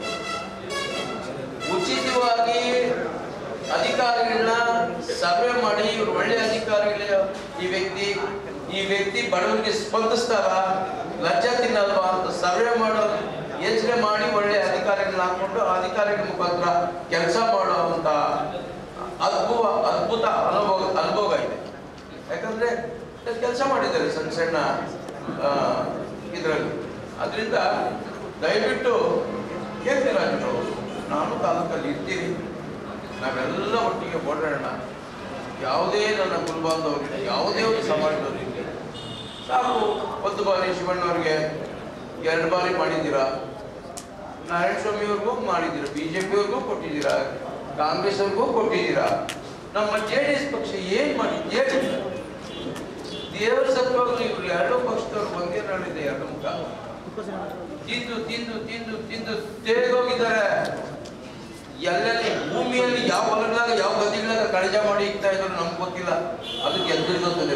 ಉಚಿತವಾಗಿ ಅಧಿಕಾರಿಗಳನ್ನ ಸರ್ವೆ ಮಾಡಿ ಇವ್ರು ಒಳ್ಳೆ ಅಧಿಕಾರಿಗಳ ಈ ವ್ಯಕ್ತಿ ಈ ವ್ಯಕ್ತಿ ಬಡವರಿಗೆ ಸ್ಪಂದಿಸ್ತಾರ ಲಂಚ ತಿನ್ನಲ್ವಾ ಅಂತ ಸರ್ವೆ ಮಾಡೋ ಯೋಚನೆ ಮಾಡಿ ಒಳ್ಳೆ ಅಧಿಕಾರಿಗಳನ್ನ ಹಾಕೊಂಡು ಆ ಅಧಿಕಾರಿಗಳ ಮುಖಾಂತರ ಕೆಲಸ ಮಾಡುವಂತ ಅದ್ಭುತ ಅದ್ಭುತ ಅನುಭವ ಅನುಭವ ಇದೆ ಯಾಕಂದ್ರೆ ಕೆಲಸ ಮಾಡಿದ್ದಾರೆ ಸಣ್ಣ ಸಣ್ಣ ಇದರಲ್ಲಿ ಅದರಿಂದ ದಯವಿಟ್ಟು ಕೇಳ್ತೀರಾಜು ನಾನು ತಾಲೂಕಲ್ಲಿ ಇರ್ತೀನಿ ನಾವೆಲ್ಲ ಒಟ್ಟಿಗೆ ಓಡಾಡೋಣ ಯಾವುದೇ ನನ್ನ ಕುಲಬಾಂಧವರಿಗೆ ಯಾವುದೇ ಒಂದು ಸಮಾಜದವರಿಗೆ ಸಾಕು ಒಂದು ಬಾರಿ ಶಿವಣ್ಣವ್ರಿಗೆ ಎರಡು ಬಾರಿ ಮಾಡಿದ್ದೀರಾ ನಾರಾಯಣ ಸ್ವಾಮಿಯವ್ರಿಗೂ ಮಾಡಿದ್ದೀರಾ ಬಿ ಜೆ ಪಿಯವ್ರಿಗೂ ಕೊಟ್ಟಿದ್ದೀರಾ ಕಾಂಗ್ರೆಸ್ ಅವ್ರಿಗೂ ಕೊಟ್ಟಿದ್ದೀರಾ ನಮ್ಮ ಜೆ ಡಿ ಎಸ್ ಪಕ್ಷ ಏನ್ ಮಾಡಿ ಜೆ ಡಿ ದೇವರ ಸತ್ವಾಗ್ಲೂ ಇವ್ರು ಎರಡೂ ಪಕ್ಷದವ್ರು ಒಂದೇ ನಾಡಿದೆ ಎರಡು ಮುಖ ತಿಂದು ತಿಂದು ತಿಂದು ತಿಂದು ತೇಗೋಗಿದ್ದಾರೆ ಎಲ್ಲೆಲ್ಲಿ ಭೂಮಿಯಲ್ಲಿ ಯಾವ ಹೊಲಗಳಾಗ ಯಾವ ಗದಿಗಳಾಗ ಕಳಜ ಮಾಡಿ ಇಕ್ತಾ ಇದ್ರು ನಮ್ಗೆ ಗೊತ್ತಿಲ್ಲ ಅದಕ್ಕೆ ಎಲ್ದಿರ್ತದೆ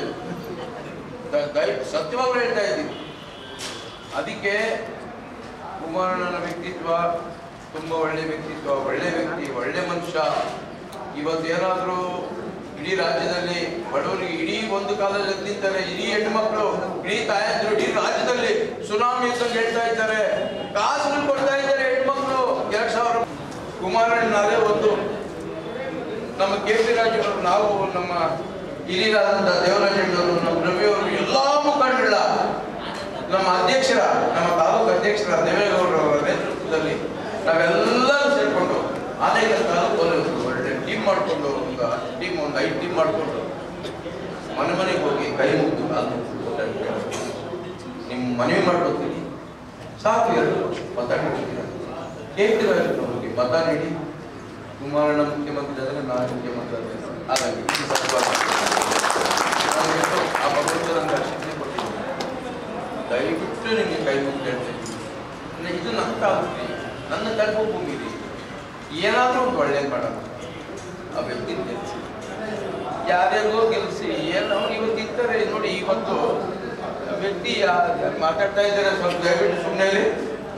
ದಯ ಸತ್ಯವಾಗ್ಲೂ ಹೇಳ್ತಾ ಇದ್ದೀವಿ ಅದಕ್ಕೆ ಕುಮಾರಣ್ಣನ ವ್ಯಕ್ತಿತ್ವ ತುಂಬ ಒಳ್ಳೆ ವ್ಯಕ್ತಿತ್ವ ಒಳ್ಳೆ ವ್ಯಕ್ತಿ ಒಳ್ಳೆ ಮನುಷ್ಯ ಇವತ್ತೇನಾದರೂ ಇಡೀ ರಾಜ್ಯದಲ್ಲಿ ಬಡವರಿಗೆ ಇಡೀ ಒಂದು ಕಾಲದಲ್ಲಿ ಎದ್ದು ನಿಂತಾರೆ ಇಡೀ ಹೆಣ್ಮಕ್ಳು ಇಡೀ ತಾಯಂದ್ರು ಇಡೀ ರಾಜ್ಯದಲ್ಲಿ ಸುನಾಮಿ ಅಂತ ಹೇಳ್ತಾ ಇದ್ದಾರೆ ಕಾಸು ಕೊಡ್ತಾ ಇದ್ದಾರೆ ಹೆಣ್ಮಕ್ಳು ಎರಡ್ ಸಾವಿರ ಕುಮಾರಣ್ಣನಾದೇ ಒಂದು ನಮ್ಮ ಕೆ ಪಿ ರಾಜವರು ನಾವು ನಮ್ಮ ಹಿರಿಯರಾದಂಥ ದೇವರಾಜಣ್ಣವರು ನಮ್ಮ ರವಿಯವರು ಎಲ್ಲ ಮುಖಂಡಗಳ ನಮ್ಮ ಅಧ್ಯಕ್ಷರ ನಮ್ಮ ತಾಲೂಕು ಅಧ್ಯಕ್ಷರ ದೇವೇಗೌಡರವರ ನೇತೃತ್ವದಲ್ಲಿ ನಾವೆಲ್ಲರೂ ಸೇರಿಕೊಂಡು ಆನೇಕಲ್ ತಾಲೂಕಲ್ಲಿ ಒಂದು ಒಳ್ಳೆ ಟೀಮ್ ಮಾಡಿಕೊಂಡು ಒಂದು ಟೀಮ್ ಒಂದು ಐದು ಟೀಮ್ ಮಾಡಿಕೊಂಡು ಮನೆ ಮನೆಗೆ ಹೋಗಿ ಕೈ ಮುಗಿದು ಕಾಲು ಮುಗಿದು ನಿಮ್ಮ ಮನವಿ ಮಾಡ್ಕೊತೀನಿ ಸಾಕು ಎರಡು ಮತ ನೀಡ್ತೀನಿ ಕೆ ಪಿ ರಾಜಣ್ಣವರಿಗೆ ಮತ ನೀಡಿ ಕುಮಾರಣ್ಣ ಮುಖ್ಯಮಂತ್ರಿ ಆದರೆ ನಾನು ಮುಖ್ಯಮಂತ್ರಿ ಆದರೆ ಹಾಗಾಗಿ ಈ ಸಭಾಗ ನಾನು ಎಷ್ಟು ಆ ಭಗವಂತ ನನಗೆ ಶಕ್ತಿ ಕೊಟ್ಟಿದ್ದೀನಿ ದಯವಿಟ್ಟು ನಿಮಗೆ ಕೈ ಮುಗಿ ಹೇಳ್ತೀನಿ ಅಂದ್ರೆ ಇದು ನನ್ನ ತಾಲೂಕು ನನ್ನ ಕಲ್ಪು ಭೂಮಿ ಇದೆ ಏನಾದರೂ ಒಂದು ಒಳ್ಳೇದು ಮಾಡೋಣ ಆ ವ್ಯಕ್ತಿ ಗೆಲ್ಲಿಸಿ ಯಾರ್ಯಾರಿಗೋ ಗೆಲ್ಲಿಸಿ ಏನು ಅವ್ರು ಇವತ್ತು ಇರ್ತಾರೆ ನೋಡಿ ಇವತ್ತು ವ್ಯಕ್ತಿ ಯಾ- ಮಾತಾಡ್ತಾ ಇದ್ದಾರೆ ಸ್ವಲ್ಪ ದಯವಿಟ್ಟು ಸುಮ್ಮನೆ ಇರಿ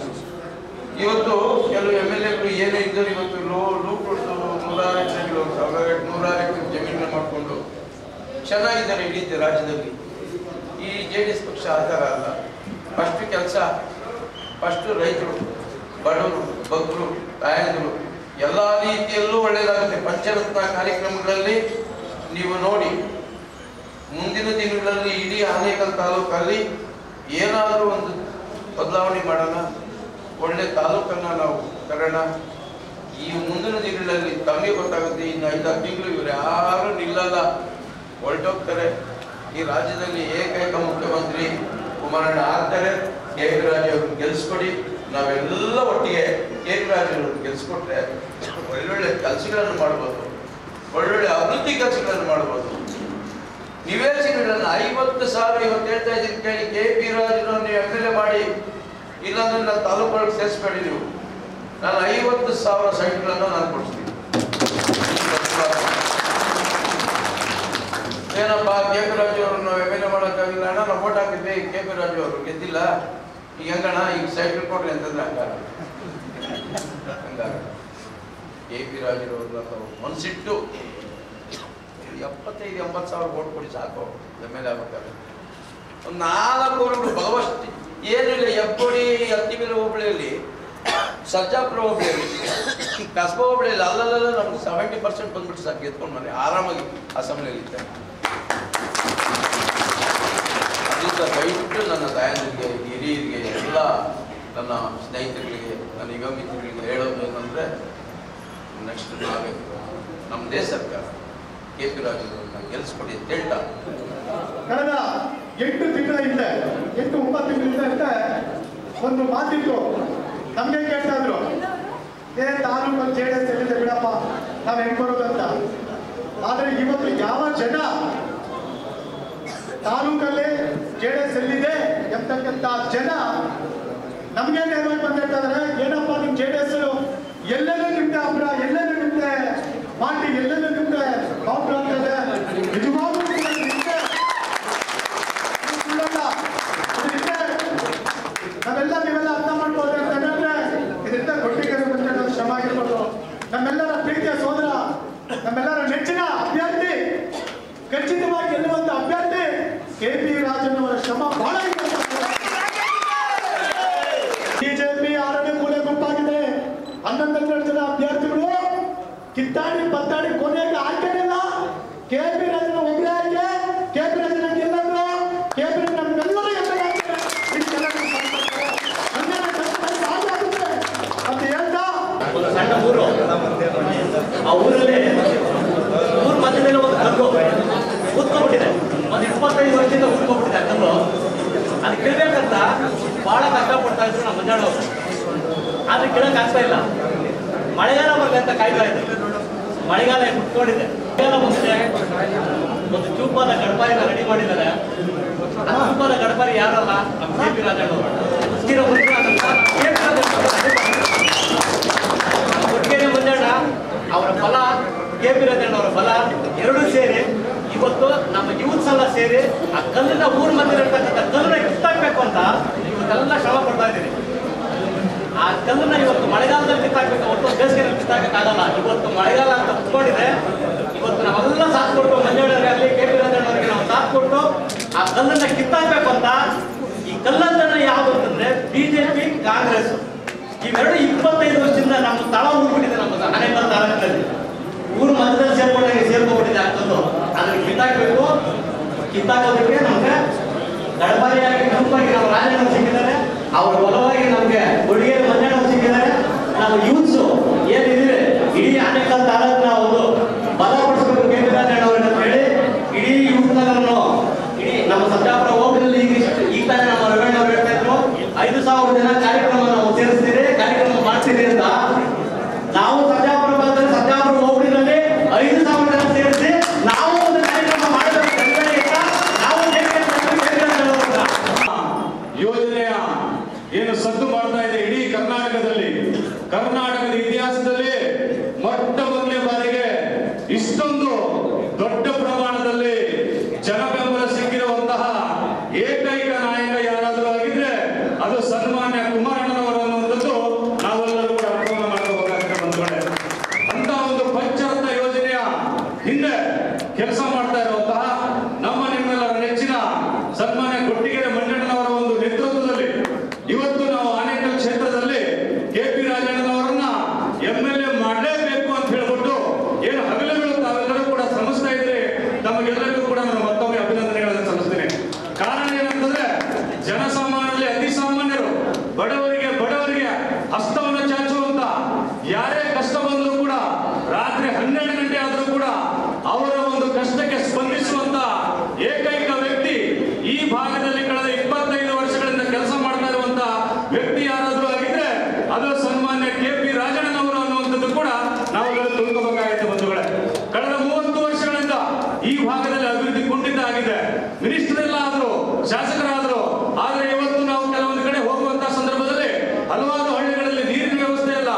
ಇವತ್ತು ಕೆಲವು ಎಮ್ ಎಲ್ ಎಗಳು ಏನು ಇದ್ದರು ಇವತ್ತು ಲೋ ಲೂಟ್ ಹೊಡೆದು ನೂರಾರು ಎಕರೆಗಳು ಸಾವಿರ ನೂರಾರು ಎಕರೆ ಜಮೀನು ಮಾಡಿಕೊಂಡು ಚೆನ್ನಾಗಿದ್ದಾರೆ ಇಡೀ ರಾಜ್ಯದಲ್ಲಿ ಈ ಜೆ ಡಿ ಎಸ್ ಪಕ್ಷ ಆ ಥರ ಅಲ್ಲ ಫಸ್ಟ್ ಕೆಲಸ ಫಸ್ಟು ರೈತರು ಬಡವರು ಬಗ್ಗರು ತಾಯಂದಿರು ಎಲ್ಲ ರೀತಿಯಲ್ಲೂ ಒಳ್ಳೆಯದಾಗುತ್ತೆ ಪಂಚರತ್ನ ಕಾರ್ಯಕ್ರಮಗಳಲ್ಲಿ ನೀವು ನೋಡಿ ಮುಂದಿನ ದಿನಗಳಲ್ಲಿ ಇಡೀ ಆನೇಕಲ್ ತಾಲೂಕಲ್ಲಿ ಏನಾದರೂ ಒಂದು ಬದಲಾವಣೆ ಮಾಡೋಣ ಒಳ್ಳೆ ತಾಲೂಕನ್ನು ನಾವು ತರೋಣ ಈ ಮುಂದಿನ ದಿನಗಳಲ್ಲಿ ತಮಗೆ ಗೊತ್ತಾಗುತ್ತೆ ಇನ್ನು ಐದಾರು ತಿಂಗಳು ಇವರು ಯಾರು ನಿಲ್ಲಲ್ಲ ಹೊರಟೋಗ್ತಾರೆ ಈ ರಾಜ್ಯದಲ್ಲಿ ಏಕೈಕ ಮುಖ್ಯಮಂತ್ರಿ ಕುಮಾರಣ್ಣ ಆಗ್ತಾರೆ ಕೆ ಪಿ ರಾಜು ಅವ್ರನ್ನ ಗೆಲ್ಲಿಸ್ಕೊಡಿ ನಾವೆಲ್ಲ ಒಟ್ಟಿಗೆ ಕೆ ಪಿ ರಾಜು ಅವ್ರನ್ನ ಗೆಲ್ಲಿಸ್ಕೊಟ್ರೆ ಒಳ್ಳೊಳ್ಳೆ ಕೆಲಸಗಳನ್ನು ಮಾಡ್ಬೋದು ಒಳ್ಳೊಳ್ಳೆ ಅಭಿವೃದ್ಧಿ ಕೆಲಸಗಳನ್ನು ಮಾಡ್ಬೋದು ನಿವೇಶನಗಳನ್ನ ಐವತ್ತು ಸಾವಿರ ಇವತ್ತು ಹೇಳ್ತಾ ಇದ್ದೀನಿ ಕೇಳಿ ಕೆ ಪಿ ರಾಜು ನೀವು ಎಮ್ ಎಲ್ ಎ ಮಾಡಿ ಇಲ್ಲಾಂದ್ರೆ ನನ್ನ ತಾಲೂಕೊಳಗೆ ಸೇರಿಸ್ಬೇಡಿ ನೀವು ನಾನು ಐವತ್ತು ಸಾವಿರ ಸೈಟ್ಗಳನ್ನು ನಾನು ಕೊಡಿಸ್ತೀನಿ ಏನಪ್ಪ ಕೆ ಪಿ ರಾಜು ಅವ್ರನ್ನ ಎಮ್ ಎಲ್ ಎ ಮಾಡೋಕ್ಕಾಗಿಲ್ಲ ಅಣ್ಣ ನಾವು ಓಟ್ ಹಾಕಿದ್ವಿ ಕೆ ಪಿ ರಾಜು ಅವರು ಗೆದ್ದಿಲ್ಲ ಈಗ ಹೆಂಗಣ್ಣ ಈಗ ಸೈಟ್ ಕೊಡ್ರಿ ಅಂತಂದ್ರೆ ಹಂಗಾರ ಹಂಗಾರ ಕೆ ಪಿ ರಾಜುರವ್ರನ್ನ ತಾವು ಮನಸ್ಸಿಟ್ಟು ಎಪ್ಪತ್ತೈದು ಎಂಬತ್ತು ಸಾವಿರ ಓಟ್ ಕೊಡಿ ಸಾಕು ಎಮ್ ಎಲ್ ಎ ಆಗ್ಬೇಕಾದ್ರೆ ಒಂದು ನಾಲ್ಕು ಊರುಗಳು ಭಗವಷ್ಟಿ ಏನಿಲ್ಲ ಹೆಬ್ಬಡಿ ಹತ್ತಿಮಿರ ಹೋಬಳಿಯಲ್ಲಿ ಸರ್ಜಾಪುರ ಹೋಬಳಿಯಲ್ಲಿ ಕಸ್ಬಾ ಹೋಬಳಿಯಲ್ಲಿ ಅಲ್ಲಲ್ಲ ನಮ್ಗೆ ಸೆವೆಂಟಿ ಪರ್ಸೆಂಟ್ ಬಂದ್ಬಿಟ್ಟು ಸಾಕು ಎತ್ಕೊಂಡು ಮನೆ ಆರಾಮಾಗಿ ಅಸೆಂಬ್ಲಿಯಲ್ಲಿ ಇರ್ತಾರೆ ಅದರಿಂದ ದಯವಿಟ್ಟು ನನ್ನ ತಾಯಂದಿರಿಗೆ ಹಿರಿಯರಿಗೆ ಎಲ್ಲ ನನ್ನ ಸ್ನೇಹಿತರಿಗೆ ನನ್ನ ಯುವ ಮಿತ್ರರಿಗೆ ಹೇಳೋದು ಏನಂದರೆ ನೆಕ್ಸ್ಟ್ ನಾವೇ ನಮ್ಮದೇ ಸರ್ಕಾರ ಕೆ ಪಿ ರಾಜುರನ್ನ ಗೆಲ್ಲಿಸ್ಕೊಡಿ ಅಂತ ಹೇಳ್ತಾ ಕಳೆದ ಎಂಟು ತಿಂಗಳ ಹಿಂದೆ ಎಂಟು ಒಂಬತ್ತು ತಿಂಗಳ ಹಿಂದೆ ಒಂದು ಮಾತಿತ್ತು ನಮಗೆ ಕೇಳ್ತಾ ಇದ್ರು ಏ ತಾಲೂಕಲ್ಲಿ ಜೆ ಡಿ ಎಸ್ ಎಲ್ಲಿದೆ ಬಿಡಪ್ಪ ನಾವು ಹೆಂಗ್ ಬರೋದಂತ ಆದ್ರೆ ಇವತ್ತು ಯಾವ ಜನ ತಾಲೂಕಲ್ಲಿ ಜೆ ಡಿ ಎಸ್ ಎಲ್ಲಿದೆ ಎಂತಕ್ಕಂಥ ಜನ ನಮ್ಗೆ ನೇರವಾಗಿ ಬಂದಿರ್ತಾ ಇದಾರೆ ಏನಪ್ಪ ನಿಮ್ ಜೆ ಡಿ ಎಸ್ ಎಲ್ಲೆಲ್ಲೂ ನಿಮ್ದೆ ಅಬ್ರ ಎಲ್ಲೆಲ್ಲೂ ನಿಮ್ದೆ ಪಾರ್ಟಿ ಎಲ್ಲೆಲ್ಲೂ ನಿಮ್ದೆ ಕಾಂಗ್ರೆಸ್ ಆಗ್ತದೆ ನಿಜವಾಗ್ಲೂ ಕೂಡ ನಿಮ್ದೆ ಸುಳ್ಳಲ್ಲ. ಇದರಿಂದ ನಾವೆಲ್ಲ ನೀವೆಲ್ಲ ಅರ್ಥ ಮಾಡ್ಬೋದು ಅಂತ ಹೇಳಿದ್ರೆ ಇದರಿಂದ ಕೊಟ್ಟಿಗೆರೆ ಮಂಜಣ್ಣ ಶ್ರಮ ಆಗಿರ್ಬೋದು ನಮ್ಮೆಲ್ಲರ ಪ್ರೀತಿಯ ಸೋದರ ನಮ್ಮೆಲ್ಲರ ನೆಚ್ಚಿನ ಅಭ್ಯರ್ಥಿ ಖಚಿತವಾಗಿ ಗೆಲ್ಲುವಂತ ಅಭ್ಯರ್ಥಿ ಕೆ ಪಿ ರಾಜನ್ ಅವರ ಶ್ರಮ ಬಹಳ ಇದೆ ಬಿಜೆಪಿ ಆರನೇ ಮೂಲೆ ಗುಂಪಾಗಿದೆ ಹನ್ನೊಂದು ಹನ್ನೆರಡು ಜನ ಅಭ್ಯರ್ಥಿಗಳು ಕಿತ್ತಾಡಿ ಪತ್ತಾಡಿ ಕೊನೆಗೆ ಆಯ್ಕೆನಿಲ್ಲ ಕೆ ಪಿ ರಾಜನ ಒಬ್ಬರೇ ಆಯ್ಕೆ ಕೆ ಪಿ ರಾಜನ ಗೆಲ್ಲದ್ರು ಕೆ ಪಿ ರಾಜನ ನಮ್ಮೆಲ್ಲರೂ ಎಮ್ಮೆ ಆಗ್ತಾರೆ ಇದಕ್ಕೆಲ್ಲ ನೀವು ಸಹಕರಿಸ್ತಾರೆ. ಮುಂದಿನ ಕೆಲಸದಲ್ಲಿ ಸಾಧ್ಯ ಆಗುತ್ತೆ ಅಂತ ಹೇಳ್ತಾ ಒಂದು ಸಣ್ಣ ಊರು ಆ ಊರಲ್ಲಿ ಊರ ಮಧ್ಯದಲ್ಲಿ ಒಂದು ಕಲ್ಲು ಕೂತ್ಕೊಂಡ್ಬಿಟ್ಟಿದೆ ಒಂದು ಇಪ್ಪತ್ತೈದು ವರ್ಷದಿಂದ ಕೂತ್ಕೊಂಡ್ಬಿಟ್ಟಿದೆ ಆ ಕಲ್ಲು ಅದು ಕಿಳ್ಬೇಕಂತ ಬಹಳ ಕಷ್ಟಪಡ್ತಾ ಇದ್ರು ನಮ್ಮ ಮಂಜಾಳವರು ಆದ್ರೆ ಕಿಳಕ್ ಆಗ್ತಾ ಇಲ್ಲ ಮಳೆಗಾಲ ಬರ್ಲಿ ಅಂತ ಕಾಯ್ತಾ ಇದ್ದೆ ಮಳೆಗಾಲ ಕುತ್ಕೊಂಡಿದೆ ಮಳೆಗಾಲ ಬಂದ್ರೆ ಒಂದು ಚೂಪಾದ ಗಡಪಾರಿನ ರೆಡಿ ಮಾಡಿದ್ದಾರೆ ಆ ಚೂಪಾದ ಗಡಪಾರಿ ಯಾರಲ್ಲ ಕೆ ಪಿ ರಾಜಣ್ಣವರು ಚಿರ ಹುಡುಗರಾದಂಥ ಕೊಟ್ಟಿಗೆ ಮಂಜಣ್ಣ ಅವರ ಬಲ ಕೆ ಪಿ ರಾಜಣ್ಣ ಅವರ ಬಲ ಎರಡೂ ಸೇರಿ ಇವತ್ತು ನಮ್ಮ ಯೂತ್ಸ್ ಎಲ್ಲ ಸೇರಿ ಆ ಕಲ್ಲನ್ನ ಊರ್ ಮಧ್ಯೆ ಇರ್ತಕ್ಕಂಥ ಕಲ್ಲನ್ನ ಕಿತ್ತಾಕ್ಬೇಕು ಅಂತ ಇವತ್ತೆಲ್ಲ ಶ್ರಮ ಪಡ್ತಾ ಇದ್ದೀರಿ ಆ ಕಲ್ಲನ್ನ ಇವತ್ತು ಮಳೆಗಾಲದಲ್ಲಿ ಕಿತ್ತಾಕ್ಬೇಕು ಹೊರತು ಬೇಸಿಗೆಯಲ್ಲಿ ಕಿತ್ತಾಕಕ್ಕಾಗಲ್ಲ ಇವತ್ತು ಮಳೆಗಾಲ ಅಂತ ಕುತ್ಕೊಂಡಿದೆ ಇವತ್ತು ನಾವೆಲ್ಲ ಸಾಥ್ ಕೊಟ್ಟು ಮಂಜಣ್ಣವರಿಗೆ ಕೆ ಪಿ ರಾಜಣ್ಣವರಿಗೆ ನಾವು ಸಾಥ್ ಕೊಟ್ಟು ಆ ಕಲ್ಲನ್ನ ಕಿತ್ತಾಕ್ಬೇಕು ಅಂತ ಈ ಕಲ್ಲಂತನ ಯಾವುದು ಅಂತಂದ್ರೆ ಬಿಜೆಪಿ ಕಾಂಗ್ರೆಸ್ ಇವೆರಡು ಇಪ್ಪತ್ತೈದು ವರ್ಷದಿಂದ ನಮ್ಮ ತಳ ಊರ್ಬಿಟ್ಟಿದೆ ನಮ್ಮ ಅನೇಕ ತಾಲೂಕಿನಲ್ಲಿ ಊರು ಮಧ್ಯದಲ್ಲಿ ಸೇರ್ಕೊಂಡಾಗ ಸೇರ್ಕೊಂಡ್ಬಿಟ್ಟಿದೆ ಆ ಕಲ್ಲು ಅದನ್ನ ಕಿತ್ತಾಕ್ಬೇಕು ಕಿತ್ತಾಕೋದಕ್ಕೆ ನಮ್ಗೆ ಗಡಬಡಿಯಾಗಿ ಗುಂಪಾಗಿ ನಾವು ರಾಜಣ್ಣ ಸಿಕ್ಕಿದ್ದಾರೆ ಅವ್ರ ಬಲವಾಗಿ ನಮ್ಗೆ ಕೊಡುಗೆ ಮಂಜಣ್ಣ ಸಿಕ್ಕಿದ್ದಾರೆ ನಾವು ಯೂತ್ಸು ಏನಿದೆ ಇಡೀ ಆನೇಕಲ್ ತಾಲೂಕಿನ ಒಂದು ಬಲಪಡಿಸಬೇಕು ಕೆ ಪಿ ರಾಜಣ್ಣ ಅವ್ರನ್ನ ಅಂತ ಹೇಳಿ ಇಡೀ ಯೂತ್ನನ್ನು ಇಡೀ ನಮ್ಮ ಸತ್ಯಾಪುರ ಹೋಬಳಿಯಲ್ಲಿ ಈಗ ಇಷ್ಟು- ಈಗ ತಾನೇ ನಮ್ಮ ರವೀಣ್ ಅವ್ರು ಹೇಳ್ತಾ ಇದ್ರು ಐದು ಸಾವಿರ ಜನ ಕಾರ್ಯಕ್ರಮ ನಾವು ಸೇರಿಸ್ತೀರಿ ಕಾರ್ಯಕ್ರಮ ಮಾಡ್ತೀರಿ ಅಂತ ನಾವು ಸತ್ಯಾಪುರ ಭಾಗದಲ್ಲಿ ಸತ್ಯಾಪುರ ಹೋಬಳಿನಲ್ಲಿ ಐದು ಸಾವಿರ ಜನ ಸೇರಿಸಿ ನಾವು ಒಂದು ಕಾರ್ಯಕ್ರಮ ಮಾಡಬೇಕು ಅಂತ ನಾವು ನೇಮಕ ಮಾಡ್ಬೇಕು ಕೆ ಪಿ ರಾಜಣ್ಣ ಅವ್ರನ್ನ. ಯೋಜನೆಯ ಏನು ಸದ್ದು ಮಾಡ್ತಾ ಇದೆ ಇಡೀ ಕರ್ನಾಟಕದಲ್ಲಿ ಕರ್ನಾಟಕದ ಇತಿಹಾಸದಲ್ಲಿ ಮೊಟ್ಟ ಮೊದಲನೇ ಬಾರಿಗೆ ಇಷ್ಟೊಂದು ದೊಡ್ಡ ಪ್ರಮಾಣದಲ್ಲಿ ಜನ ಬೆಂಬಲ ಸಿಕ್ಕಿರುವಂತಹ ಏಕೈಕ ನಾಯಕ ಯಾರಾದರೂ ಆಗಿದ್ರೆ ಅದು ಸನ್ಮಾನ್ಯ ಕುಮಾರಣ್ಣನವರು ಅನ್ನುವಂಥದ್ದು ನಾವೆಲ್ಲರೂ ಕೂಡ ಅರ್ಥವನ್ನು ಮಾಡ್ಕೋಬೇಕಾಗುತ್ತೆ ಬಂಧುಗಳೇ ಅಂತ ಒಂದು ಪಂಚರತ್ನ ಯೋಜನೆಯ ಹಿಂದೆ ಕೆಲಸ ಮಾಡ್ತಾ ಇರುವಂತಹ ನಮ್ಮ ನಿಮ್ಮೆಲ್ಲರ ನೆಚ್ಚಿನ ಸನ್ಮಾನ್ಯ ಕೊಟ್ಟಿಗೆರೆ ಮಂಜಣ್ಣನವರ ಒಂದು ನೇತೃತ್ವದಲ್ಲಿ ಇವತ್ತು ನಾವು ಆನೇಕಲ್ ಕ್ಷೇತ್ರದಲ್ಲಿ ಕೆ ಪಿ ರಾಜಣ್ಣನವರನ್ನ ಎಂ ಎಲ್ ಎ ಮಾಡಲೇಬೇಕು ಅಂತ ಹೇಳ್ಬಿಟ್ಟು ಏನು ಹಗಲುಗಳು ತಾವೆಲ್ಲರೂ ಕೂಡ ಶ್ರಮಿಸ್ತಾ ಇದ್ರೆ ತಮಗೆಲ್ಲರಿಗೂ ಕೂಡ ನಾನು ಮತ್ತೊಮ್ಮೆ ಅಭಿನಂದನೆಗಳನ್ನು ಸಲ್ಲಿಸ್ತೇನೆ ಕಾರಣ ಏನಂತಂದ್ರೆ ಜನಸಾಮಾನ್ಯರಲ್ಲಿ ಅತಿ ಸಾಮಾನ್ಯರು ಬಡವರಿಗೆ ಬಡವರಿಗೆ ಹಸ್ತವನ್ನು ಚಾಚುವಂತ ಯಾರೇ ಕಷ್ಟ ಬಂದರೂ ಕೂಡ ರಾತ್ರಿ ಹನ್ನೆರಡು ಗಂಟೆ ಆದರೂ ಕೂಡ ಅವರ ಒಂದು ಕಷ್ಟಕ್ಕೆ ಸ್ಪಂದಿಸುವಂತ ಏಕೈಕ ವ್ಯಕ್ತಿ ಈ ಭಾಗದಲ್ಲಿ ಕಳೆದ ಇಪ್ಪತ್ತೈದು ವರ್ಷಗಳಿಂದ ಕೆಲಸ ಮಾಡ್ತಾ ಇರುವಂತ ವ್ಯಕ್ತಿ ಯಾರಾದರೂ ಆಗಿದ್ರೆ ಅದು ಸನ್ಮಾನ್ಯ ಕೆ ಪಿ ರಾಜಣ್ಣನವರು ಅನ್ನುವಂಥದ್ದು ಕೂಡ ನಾವೆಲ್ಲರೂ ತಿಳ್ಕೋಬೇಕಾಗಿದೆ ಬಂಧುಗಳೇ ಕಳೆದ ಮೂವತ್ತು ವರ್ಷಗಳಿಂದ ಈ ಭಾಗದಲ್ಲಿ ಅಭಿವೃದ್ಧಿ ಕುಂಠಿತ ಆಗಿದೆ ಮಿನಿಸ್ಟರ್ ಎಲ್ಲ ಆದ್ರು ಶಾಸಕರಾದ್ರು ಆದ್ರೆ ಇವತ್ತು ನಾವು ಕೆಲವೊಂದು ಕಡೆ ಹೋಗುವಂತ ಸಂದರ್ಭದಲ್ಲಿ ಹಲವಾರು ಹಳ್ಳಿಗಳಲ್ಲಿ ನೀರಿನ ವ್ಯವಸ್ಥೆ ಇಲ್ಲ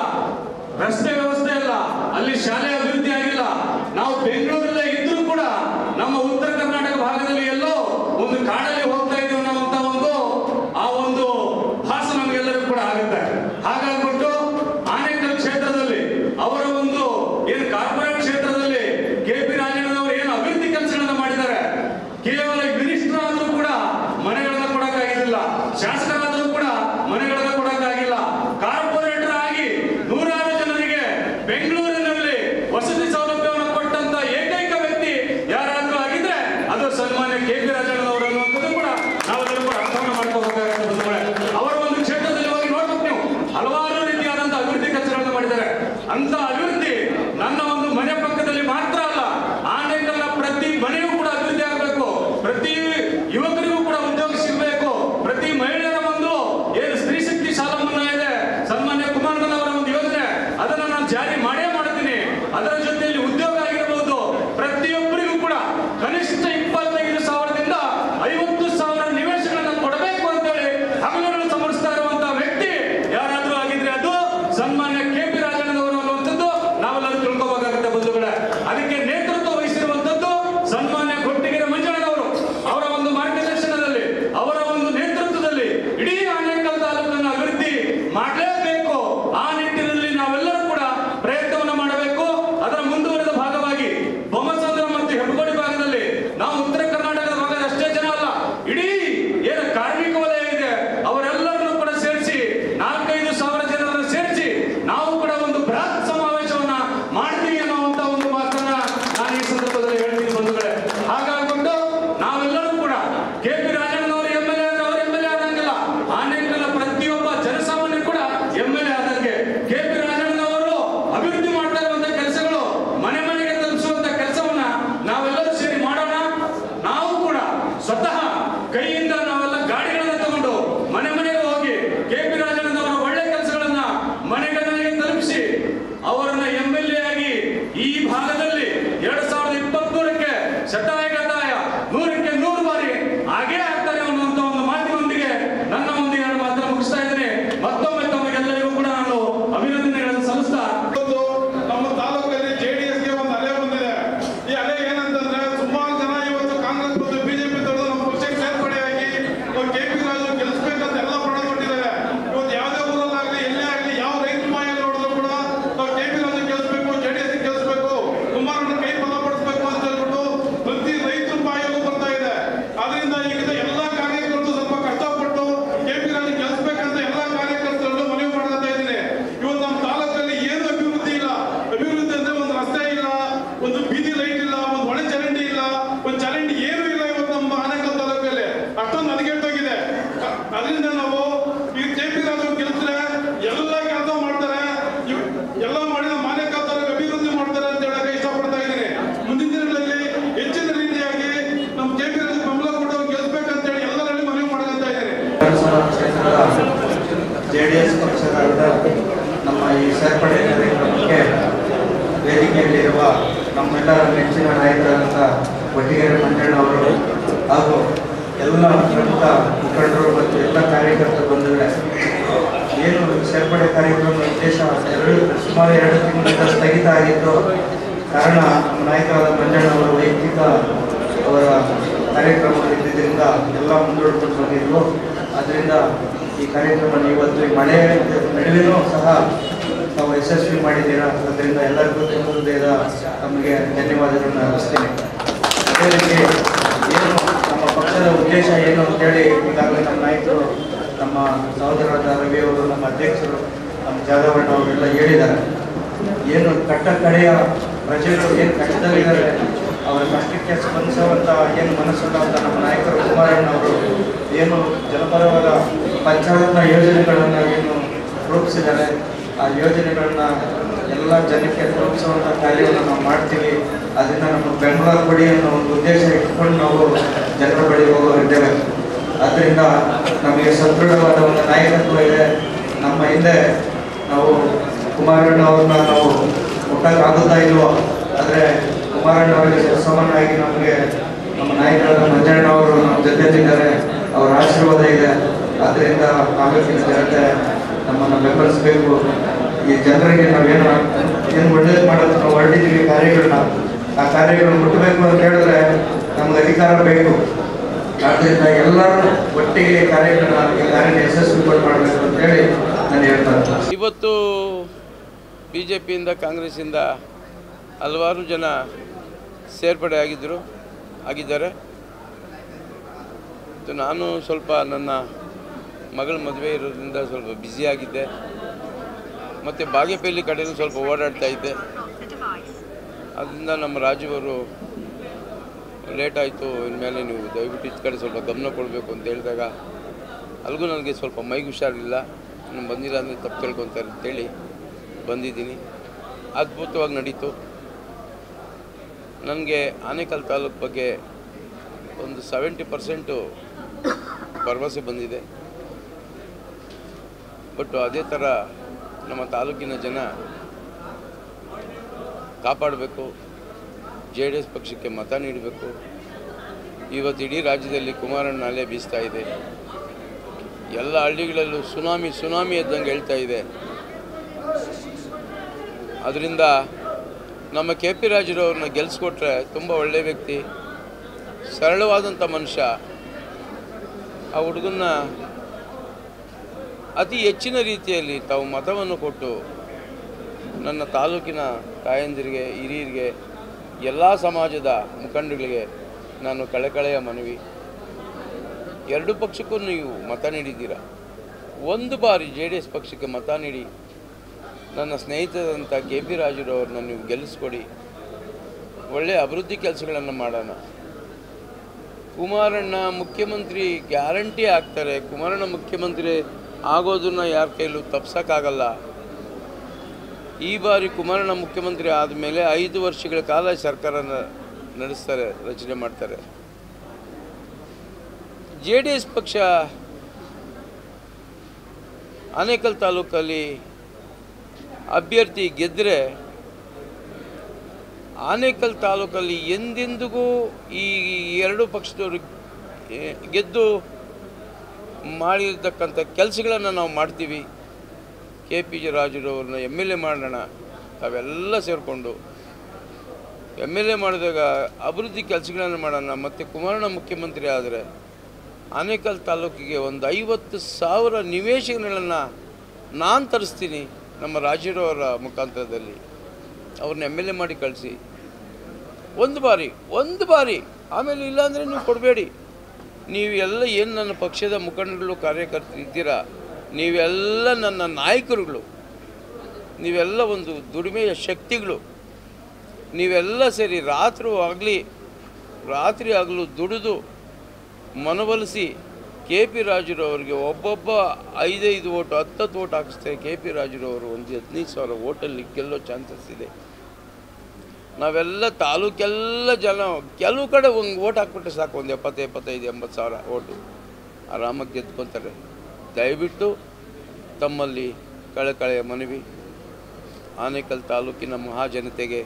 ರಸ್ತೆ ವ್ಯವಸ್ಥೆ ಇಲ್ಲ ಅಲ್ಲಿ ಶಾಲೆ ಅಭಿವೃದ್ಧಿ ಆಗಿಲ್ಲ ನಾವು ಬೆಂಗಳೂರಲ್ಲೇ ಇದ್ರೂ ಕೂಡ ನಮ್ಮ ಉತ್ತರ ಕರ್ನಾಟಕ ಭಾಗದಲ್ಲಿ ಎಲ್ಲೋ ಒಂದು ಕಾಡಲ್ಲಿ ಹೋಗ್ತಾ ಇದೀವಿ ಅನ್ನುವಂತ ಒಂದು ಆ ಒಂದು ಭಾಸ ನಮಗೆಲ್ಲರಿಗೂ ಕೂಡ ಆಗುತ್ತೆ ಹಾಗಾಗ್ಬಿಟ್ಟು ಆನೇಕಲ್ ಕ್ಷೇತ್ರದಲ್ಲಿ ಅವರ ಒಂದು ಏನು ಕಾರ್ಪೊರೇಟ್ ಕ್ಷೇತ್ರದಲ್ಲಿ ಕೆ ಪಿ ರಾಜಣ್ಣನವರು ಏನು ಅಭಿವೃದ್ಧಿ ಕೆಲಸಗಳನ್ನ ಮಾಡಿದ್ದಾರೆ ಕೇವಲ ಮಿನಿಸ್ಟರ್ ಆದ್ರೂ ಕೂಡ ಮನೆಗಳನ್ನ ಕೊಡಕ್ಕಾಗಿಲ್ಲ ಶಾಸಕರಾದ್ರೂ ಕೂಡ ಮನೆಗಳನ್ನ ಕೊಡಕ್ಕಾಗಿಲ್ಲ ಕಾರ್ಪೊರೇಟರ್ ಆಗಿ ನೂರಾರು ಜನರಿಗೆ ಬೆಂಗಳೂರಿನಲ್ಲಿ ವಸತಿ ಸೌಲಭ್ಯವನ್ನು ಕೊಟ್ಟಂತ ಏಕೈಕ ವ್ಯಕ್ತಿ ಯಾರಾದ್ರೂ ಆಗಿದ್ರೆ ಅದು ಸನ್ಮಾನ್ಯ ಕೆ ಪಿ ರಾಜಣ್ಣನವರು ಅನ್ನುವಂಥದ್ದು ಕೂಡ ನಾವೆಲ್ಲರೂ ಕೂಡ ಅರ್ಥವನ್ನು ಮಾಡ್ಕೋಬೇಕಾಗುತ್ತೆ ಬಂಧುಗಳೇ ಅವರ ಒಂದು ಕ್ಷೇತ್ರದಲ್ಲಿ ಹೋಗಿ ನೋಡ್ಬೇಕು ನೀವು ಹಲವಾರು ರೀತಿಯಾದಂತ ಅಭಿವೃದ್ಧಿ ಕೆಲಸಗಳನ್ನು ಮಾಡಿದ್ದಾರೆ ಅಂತ ಅಭಿವೃದ್ಧಿ ನನ್ನ ಒಂದು ಮನೆ ಪಕ್ಕದಲ್ಲಿ ಮಾತ್ರ ಅಲ್ಲ ಆನೇಕಲ್ನ ಪ್ರತಿ ಮನೆಯೂ ಕೂಡ ಅಭಿವೃದ್ಧಿ ಆಗಬೇಕು ಪ್ರತಿ ಯುವಕರಿಗೂ ಕೂಡ ಉದ್ಯೋಗ ಸಿಗಬೇಕು ಪ್ರತಿ ಮಹಿಳೆಯರ ಒಂದು ಏನು ಸ್ತ್ರೀ ಶಕ್ತಿ ಸಾಲ ಮನ್ನಾ ಇದೆ ಸನ್ಮಾನ್ಯ ಕುಮಾರಣ್ಣನವರ ಒಂದು ಯೋಜನೆ ಅದನ್ನು ನಾನು ಜಾರಿ ಮಾಡೇ ಮಾಡ್ತೀನಿ ಅದರ ಜೊತೆಯಲ್ಲಿ ಉದ್ಯೋಗ ಆಗಿರಬಹುದು ಪ್ರತಿಯೊಬ್ಬರಿಗೂ ಕೂಡ ಕನಿಷ್ಠ ಇಪ್ಪತ್ತೈದು ಸಾವಿರದಿಂದ ಐವತ್ತು ಸಾವಿರ ನಿವೇಶಗಳನ್ನು ಕೊಡಬೇಕು ಅಂತೇಳಿ ಹಗಲುಗಳು ಸಮರಿಸ್ತಾ ಇರುವಂತಹ ವ್ಯಕ್ತಿ ಯಾರಾದ್ರೂ ಆಗಿದ್ರೆ ಅದು ಸನ್ಮಾನ್ಯ ಕೆ ಪಿ ರಾಜಣ್ಣನವರು ಅನ್ನುವಂಥದ್ದು ನಾವೆಲ್ಲರೂ ತಿಳ್ಕೋಬೇಕಾಗುತ್ತೆ ಬಂಧುಗಳೇ ಅದಕ್ಕೆ ನೇತೃತ್ವ ವಹಿಸಿರುವಂತದ್ದು ಸನ್ಮಾನ್ಯ ಕೊಟ್ಟಿಗೆರೆ ಮಂಜಣ್ಣನವರು ಅವರ ಒಂದು ಮಾರ್ಗದರ್ಶನದಲ್ಲಿ ಅವರ ಒಂದು ನೇತೃತ್ವದಲ್ಲಿ ಇಡೀ ಆನೇಕಲ್ ತಾಲೂಕನ್ನು ಅಭಿವೃದ್ಧಿ ಮಾಡಲೇಬೇಕು ಆ ನಿಟ್ಟಿನಲ್ಲಿ ನಾವೆಲ್ಲರೂ ಕೂಡ ಪ್ರಯತ್ನವನ್ನು ಮಾಡಬೇಕು ಅದರ ಮುಂದುವರೆದ ಭಾಗವಾಗಿ ಬೊಮ್ಮಸಂದ್ರ ಮತ್ತು ಹೆಬ್ಬಗೋಡಿ ಭಾಗದಲ್ಲಿ ನಾವು ಉತ್ತರ ಕರ್ನಾಟಕದ ಭಾಗದ ಅಷ್ಟೇ ಜನ ಅಲ್ಲ ಇಡೀ ಏನು ಕಾರ್ಮಿಕ ವಲಯ ಇದೆ ಅವರೆಲ್ಲರನ್ನು ಕೂಡ ಸೇರಿಸಿ ನಾಲ್ಕೈದು ಸಾವಿರ ಜನರನ್ನು ಸೇರಿಸಿ ನಾವು ಕೂಡ ಒಂದು ಬೃಹತ್ ಸಮಾವೇಶವನ್ನ ಮಾಡ್ತೀವಿ ಅನ್ನುವಂತ ಒಂದು ಮಾತನ್ನ ನಾನು ಈ ಸಂದರ್ಭದಲ್ಲಿ ಹೇಳ್ತೀನಿ ಬಂಧುಗಳೇ ಹಾಗಾಗ್ಬಿಟ್ಟು ನಾವೆಲ್ಲರೂ ಕೂಡ ಕೆ ಪಿ ರಾಜಣ್ಣನವರು ಎಂ ಎಲ್ ಎ ಅವರು ಎಂ ಎಲ್ ಎ ಆದಂಗಿಲ್ಲ ಆನೇಕಲ್ನ ಪ್ರತಿಯೊಬ್ಬ ಜನಸಾಮಾನ್ಯರು ಕೂಡ ಅಧ್ಯಕ್ಷರಾದ ನಮ್ಮ ಈ ಸೇರ್ಪಡೆ ಕಾರ್ಯಕ್ರಮಕ್ಕೆ ವೇದಿಕೆಯಲ್ಲಿರುವ ನಮ್ಮೆಲ್ಲರ ನೆಚ್ಚಿನ ನಾಯಕರಾದಂಥ ಒಟ್ಟಿಗೆರೆ ಮಂಜಣ್ಣ ಅವರು ಹಾಗೂ ಎಲ್ಲ ಪ್ರಮುಖ ಮುಖಂಡರು ಮತ್ತು ಎಲ್ಲ ಕಾರ್ಯಕರ್ತರು ಬಂದಿವೆ ಏನು ಸೇರ್ಪಡೆ ಕಾರ್ಯಕ್ರಮದ ಉದ್ದೇಶ ಎರಡು ಸುಮಾರು ಎರಡು ತಿಂಗಳಿಂದ ಸ್ಥಗಿತ ಆಗಿತ್ತು ಕಾರಣ ನಮ್ಮ ನಾಯಕರಾದ ಮಂಜಣ್ಣ ಅವರ ವೈಯಕ್ತಿಕ ಅವರ ಕಾರ್ಯಕ್ರಮಗಳಿದ್ದರಿಂದ ಎಲ್ಲ ಮುಂದೂಡ್ಕೊಂಡು ಬಂದಿದ್ರು ಅದರಿಂದ ಈ ಕಾರ್ಯಕ್ರಮ ಇವತ್ತು ಈ ಮಳೆ ನಡುವೆನೂ ಸಹ ತಾವು ಯಶಸ್ವಿ ಮಾಡಿದ್ದೀರಾ ಅದರಿಂದ ಎಲ್ಲರಿಗೂ ತುಂಬ ಹೃದಯದ ತಮಗೆ ಧನ್ಯವಾದಗಳನ್ನು ಅರ್ಪಿಸ್ತೇನೆ ಅದೇ ರೀತಿ ಏನು ನಮ್ಮ ಪಕ್ಷದ ಉದ್ದೇಶ ಏನು ಅಂತೇಳಿ ಈಗಾಗಲೇ ನಮ್ಮ ನಾಯಕರು ನಮ್ಮ ಸಹೋದರರಾದ ರವಿ ಅವರು ನಮ್ಮ ಅಧ್ಯಕ್ಷರು ನಮ್ಮ ಜಾದವಣ್ಣ ಅವರೆಲ್ಲ ಹೇಳಿದ್ದಾರೆ ಏನು ಕಟ್ಟ ಕಡೆಯ ಪ್ರಜೆಗಳು ಏನು ಕಷ್ಟದಲ್ಲಿದ್ದಾರೆ ಅವರ ಕಷ್ಟಕ್ಕೆ ಸ್ಪಂದಿಸುವಂಥ ಏನು ಮನಸ್ಸುಳ್ಳಂಥ ನಮ್ಮ ನಾಯಕರು ಕುಮಾರಣ್ಣ ಅವರು ಏನು ಜನಪರವಾದ ಪಂಚಾಯತ್ನ ಯೋಜನೆಗಳನ್ನು ಏನು ರೂಪಿಸಿದ್ದಾರೆ ಆ ಯೋಜನೆಗಳನ್ನ ಎಲ್ಲ ಜನಕ್ಕೆ ತಲುಪಿಸುವಂಥ ಕಾರ್ಯವನ್ನು ನಾವು ಮಾಡ್ತೀವಿ ಅದರಿಂದ ನಮ್ಮ ಬೆಂಬಲ ಕೊಡಿ ಅನ್ನೋ ಒಂದು ಉದ್ದೇಶ ಇಟ್ಕೊಂಡು ನಾವು ಜನರ ಬಳಿ ಹೋಗೋರಿದ್ದೇವೆ ಆದ್ದರಿಂದ ನಮಗೆ ಸದೃಢವಾದ ಒಂದು ನಾಯಕತ್ವ ಇದೆ ನಮ್ಮ ಹಿಂದೆ ನಾವು ಕುಮಾರಣ್ಣ ಅವ್ರನ್ನ ನಾವು ಮುಟ್ಟಕ್ಕಾಗುತ್ತಾ ಇಲ್ವೋ ಆದರೆ ಕುಮಾರಣ್ಣ ಅವರಿಗೆ ಸಮಾನವಾಗಿ ನಮಗೆ ನಮ್ಮ ನಾಯಕರಾದ ಮಂಜಣ್ಣ ಅವರು ನಮ್ಮ ಜೊತೆಯಲ್ಲಿದ್ದಾರೆ ಅವರ ಆಶೀರ್ವಾದ ಇದೆ ಆದ್ದರಿಂದ ತಾಲೂಕಿನ ಜನತೆ ನಮ್ಮನ್ನು ಬೆಂಬಲಿಸಬೇಕು ಈ ಜನರಿಗೆ ನಾವೇನು ಏನು ಒಳ್ಳೇದು ಮಾಡೋದು ನಾವು ಹೊರಟಿದ್ದೀವಿ ಕಾರ್ಯಗಳನ್ನ ಆ ಕಾರ್ಯಗಳು ಮುಟ್ಟಬೇಕು ಅಂತ ಹೇಳಿದ್ರೆ ನಮ್ಗೆ ಅಧಿಕಾರ ಬೇಕು ಆದ್ದರಿಂದ ಎಲ್ಲರೂ ಒಟ್ಟಿಗೆ ಈ ಕಾರ್ಯಗಳನ್ನ ಈ ಕಾರ್ಯ ಯಶಸ್ವಿಗೊಳಿಸಿ ಮಾಡಬೇಕು ಅಂತ ಹೇಳಿ ನಾನು ಹೇಳ್ತಾ ಇದ್ದೀನಿ. ಇವತ್ತು ಬಿ ಜೆ ಪಿಯಿಂದ ಕಾಂಗ್ರೆಸ್ಸಿಂದ ಹಲವಾರು ಜನ ಸೇರ್ಪಡೆ ಆಗಿದ್ದರು ಆಗಿದ್ದಾರೆ ಮತ್ತು ನಾನು ಸ್ವಲ್ಪ ನನ್ನ ಮಗಳ ಮದುವೆ ಇರೋದ್ರಿಂದ ಸ್ವಲ್ಪ ಬ್ಯುಸಿಯಾಗಿದ್ದೆ ಮತ್ತು ಬಾಗೇಪಲ್ಲಿ ಕಡೆಯೂ ಸ್ವಲ್ಪ ಓಡಾಡ್ತಾ ಇದ್ದೆ ಅದರಿಂದ ನಮ್ಮ ರಾಜುವರು ಲೇಟ್ ಆಯಿತು ಇನ್ಮೇಲೆ ನೀವು ದಯವಿಟ್ಟು ಇತ್ತ ಕಡೆ ಸ್ವಲ್ಪ ಗಮನ ಕೊಡಬೇಕು ಅಂತ ಹೇಳಿದಾಗ ಅಲ್ಲಿಗೂ ನನಗೆ ಸ್ವಲ್ಪ ಮೈಗೆ ಹುಷಾರಿಲ್ಲ ನಾನು ಬಂದಿಲ್ಲ ಅಂದರೆ ತಪ್ಪು ತಿಳ್ಕೊತಾರೆ ಅಂತೇಳಿ ಬಂದಿದ್ದೀನಿ ಅದ್ಭುತವಾಗಿ ನಡೀತು ನನಗೆ ಆನೇಕಲ್ ತಾಲೂಕು ಬಗ್ಗೆ ಒಂದು ಸೆವೆಂಟಿ ಪರ್ಸೆಂಟು ಭರವಸೆ ಬಂದಿದೆ ಬಟ್ ಅದೇ ಥರ ನಮ್ಮ ತಾಲೂಕಿನ ಜನ ಕಾಪಾಡಬೇಕು ಜೆ ಡಿ ಎಸ್ ಪಕ್ಷಕ್ಕೆ ಮತ ನೀಡಬೇಕು ಇವತ್ತು ಇಡೀ ರಾಜ್ಯದಲ್ಲಿ ಕುಮಾರಣ್ಣ ಅಲೆ ಬೀಸ್ತಾ ಇದೆ ಎಲ್ಲ ಹಳ್ಳಿಗಳಲ್ಲೂ ಸುನಾಮಿ ಸುನಾಮಿ ಎದ್ದಂಗೆ ಹೇಳ್ತಾ ಇದೆ ಅದರಿಂದ ನಮ್ಮ ಕೆ ಪಿ ರಾಜರವ್ರನ್ನ ಗೆಲ್ಲಿಸ್ಕೊಟ್ರೆ ತುಂಬ ಒಳ್ಳೆಯ ವ್ಯಕ್ತಿ ಸರಳವಾದಂಥ ಮನುಷ್ಯ ಆ ಹುಡುಗನ್ನ ಅತಿ ಹೆಚ್ಚಿನ ರೀತಿಯಲ್ಲಿ ತಾವು ಮತವನ್ನು ಕೊಟ್ಟು ನನ್ನ ತಾಲೂಕಿನ ತಾಯಂದಿರಿಗೆ ಹಿರಿಯರಿಗೆ ಎಲ್ಲ ಸಮಾಜದ ಮುಖಂಡಗಳಿಗೆ ನಾನು ಕಳೆಕಳೆಯ ಮನವಿ ಎರಡು ಪಕ್ಷಕ್ಕೂ ನೀವು ಮತ ನೀಡಿದ್ದೀರ ಒಂದು ಬಾರಿ ಜೆ ಡಿ ಎಸ್ ಪಕ್ಷಕ್ಕೆ ಮತ ನೀಡಿ ನನ್ನ ಸ್ನೇಹಿತರಂಥ ಕೆ ಪಿ ರಾಜುರವ್ರನ್ನ ನೀವು ಗೆಲ್ಲಿಸ್ಕೊಡಿ ಒಳ್ಳೆಯ ಅಭಿವೃದ್ಧಿ ಕೆಲಸಗಳನ್ನು ಮಾಡೋಣ ಕುಮಾರಣ್ಣ ಮುಖ್ಯಮಂತ್ರಿ ಗ್ಯಾರಂಟಿ ಆಗ್ತಾರೆ ಕುಮಾರಣ್ಣ ಮುಖ್ಯಮಂತ್ರಿ ಆಗೋದನ್ನ ಯಾರ ಕೈಲೂ ತಪ್ಸೋಕ್ಕಾಗಲ್ಲ ಈ ಬಾರಿ ಕುಮಾರಣ್ಣ ಮುಖ್ಯಮಂತ್ರಿ ಆದಮೇಲೆ ಐದು ವರ್ಷಗಳ ಕಾಲ ಸರ್ಕಾರ ನ- ನಡೆಸ್ತಾರೆ ರಚನೆ ಮಾಡ್ತಾರೆ ಜೆ ಡಿ ಎಸ್ ಪಕ್ಷ ಆನೇಕಲ್ ತಾಲೂಕಲ್ಲಿ ಅಭ್ಯರ್ಥಿ ಗೆದ್ದರೆ ಆನೇಕಲ್ ತಾಲೂಕಲ್ಲಿ ಎಂದೆಂದಿಗೂ ಈ ಎರಡು ಪಕ್ಷದವರು ಏ- ಗೆದ್ದು ಮಾಡಿರ್ತಕ್ಕಂಥ ಕೆಲಸಗಳನ್ನು ನಾವು ಮಾಡ್ತೀವಿ ಕೆ ಪಿ ಜೆ ರಾಜುರವ್ರನ್ನ ಎಮ್ ಎಲ್ ಎ ಮಾಡೋಣ ತಾವೆಲ್ಲ ಸೇರಿಕೊಂಡು ಎಮ್ ಎಲ್ ಎ ಮಾಡಿದಾಗ ಅಭಿವೃದ್ಧಿ ಕೆಲಸಗಳನ್ನು ಮಾಡೋಣ ಮತ್ತು ಕುಮಾರಣ್ಣ ಮುಖ್ಯಮಂತ್ರಿ ಆದರೆ ಆನೇಕಲ್ ತಾಲೂಕಿಗೆ ಒಂದು ಐವತ್ತು ಸಾವಿರ ನಿವೇಶನಗಳನ್ನು ನಾನು ತರಿಸ್ತೀನಿ ನಮ್ಮ ರಾಜುರವರ ಮುಖಾಂತರದಲ್ಲಿ ಅವ್ರನ್ನ ಎಮ್ ಎಲ್ ಎ ಮಾಡಿ ಕಳಿಸಿ ಒಂದು ಬಾರಿ ಒಂದು ಬಾರಿ ಆಮೇಲೆ ಇಲ್ಲಾಂದರೆ ನೀವು ಕೊಡಬೇಡಿ ನೀವು ಎಲ್ಲ ಏನು ನನ್ನ ಪಕ್ಷದ ಮುಖಂಡಗಳು ಕಾರ್ಯಕರ್ತರು ಇದ್ದೀರಾ ನೀವೆಲ್ಲ ನನ್ನ ನಾಯಕರುಗಳು ನೀವೆಲ್ಲ ಒಂದು ದುಡಿಮೆಯ ಶಕ್ತಿಗಳು ನೀವೆಲ್ಲ ಸೇರಿ ರಾತ್ರಿ ಆಗಲಿ ರಾತ್ರಿ ಆಗಲು ದುಡಿದು ಮನವೊಲಿಸಿ ಕೆ ಪಿ ರಾಜುರವರಿಗೆ ಒಬ್ಬೊಬ್ಬ ಐದೈದು ಓಟು ಹತ್ತತ್ತು ಓಟ್ ಹಾಕಿಸ್ತಾರೆ ಕೆ ಪಿ ರಾಜುರವರು ಒಂದು ಹದಿನೈದು ಸಾವಿರ ಓಟಲ್ಲಿ ಗೆಲ್ಲೋ ಚಾನ್ಸಸ್ ಇದೆ ನಾವೆಲ್ಲ ತಾಲೂಕೆಲ್ಲ ಜನ ಕೆಲವು ಕಡೆ ಒಂದು ಓಟ್ ಹಾಕ್ಬಿಟ್ರೆ ಸಾಕು ಒಂದು ಎಪ್ಪತ್ತು ಎಪ್ಪತ್ತೈದು ಎಂಬತ್ತು ಸಾವಿರ ಓಟು ಆರಾಮಾಗಿ ಗೆದ್ಕೊತಾರೆ ದಯವಿಟ್ಟು ತಮ್ಮಲ್ಲಿ ಕಳಕಳೆಯ ಮನವಿ ಆನೇಕಲ್ ತಾಲೂಕಿನ ಮಹಾಜನತೆಗೆ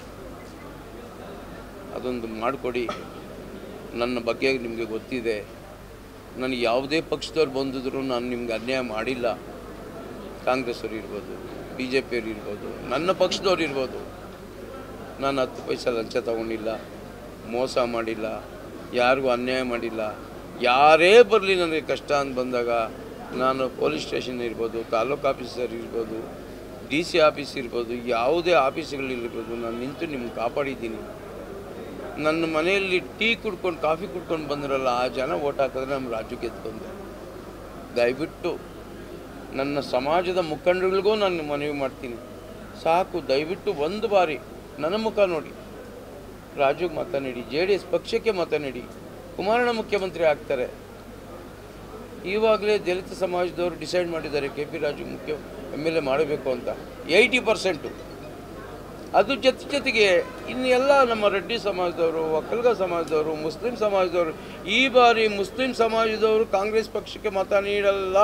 ಅದೊಂದು ಮಾಡಿಕೊಡಿ ನನ್ನ ಬಗ್ಗೆ ನಿಮಗೆ ಗೊತ್ತಿದೆ ನನಗೆ ಯಾವುದೇ ಪಕ್ಷದವ್ರು ಬಂದಿದ್ರು ನಾನು ನಿಮ್ಗೆ ಅನ್ಯಾಯ ಮಾಡಿಲ್ಲ ಕಾಂಗ್ರೆಸ್ಸವ್ರು ಇರ್ಬೋದು ಬಿ ಜೆ ಪಿಯವ್ರು ಇರ್ಬೋದು ನನ್ನ ಪಕ್ಷದವ್ರು ಇರ್ಬೋದು ನಾನು ಹತ್ತು ಪೈಸೆ ಲಂಚ ತಗೊಂಡಿಲ್ಲ ಮೋಸ ಮಾಡಿಲ್ಲ ಯಾರಿಗೂ ಅನ್ಯಾಯ ಮಾಡಿಲ್ಲ ಯಾರೇ ಬರಲಿ ನನಗೆ ಕಷ್ಟ ಅಂತ ಬಂದಾಗ ನಾನು ಪೊಲೀಸ್ ಸ್ಟೇಷನ್ ಇರ್ಬೋದು ತಾಲೂಕು ಆಫೀಸರ್ ಇರ್ಬೋದು ಡಿ ಸಿ ಆಫೀಸ್ ಇರ್ಬೋದು ಯಾವುದೇ ಆಫೀಸ್ಗಳಿರ್ಬೋದು ನಾನು ನಿಂತು ನಿಮ್ಗೆ ಕಾಪಾಡಿದ್ದೀನಿ ನನ್ನ ಮನೆಯಲ್ಲಿ ಟೀ ಕುಡ್ಕೊಂಡು ಕಾಫಿ ಕುಡ್ಕೊಂಡು ಬಂದಿರಲ್ಲ ಆ ಜನ ಓಟ್ ಹಾಕಿದ್ರೆ ನಮ್ಮ ರಾಜ್ಯಕ್ಕೆ ಎತ್ಕೊಂಡೆ ದಯವಿಟ್ಟು ನನ್ನ ಸಮಾಜದ ಮುಖಂಡರಿಗೂ ನಾನು ಮನವಿ ಮಾಡ್ತೀನಿ ಸಾಕು ದಯವಿಟ್ಟು ಒಂದು ಬಾರಿ ನನ್ನ ಮುಖ ನೋಡಿ ರಾಜುಗೆ ಮತ ನೀಡಿ ಜೆ ಡಿ ಎಸ್ ಪಕ್ಷಕ್ಕೆ ಮತ ನೀಡಿ ಕುಮಾರಣ್ಣ ಮುಖ್ಯಮಂತ್ರಿ ಆಗ್ತಾರೆ ಈವಾಗಲೇ ದಲಿತ ಸಮಾಜದವರು ಡಿಸೈಡ್ ಮಾಡಿದ್ದಾರೆ ಕೆ ಪಿ ರಾಜು ಮುಖ್ಯ ಎಮ್ ಎಲ್ ಎ ಮಾಡಬೇಕು ಅಂತ ಏಯ್ಟಿ ಪರ್ಸೆಂಟು ಅದು ಜೊತೆ ಜೊತೆಗೆ ಇನ್ನು ಎಲ್ಲ ನಮ್ಮ ರೆಡ್ಡಿ ಸಮಾಜದವರು ಒಕ್ಕಲಿಗ ಸಮಾಜದವರು ಮುಸ್ಲಿಂ ಸಮಾಜದವರು ಈ ಬಾರಿ ಮುಸ್ಲಿಂ ಸಮಾಜದವರು ಕಾಂಗ್ರೆಸ್ ಪಕ್ಷಕ್ಕೆ ಮತ ನೀಡಲ್ಲ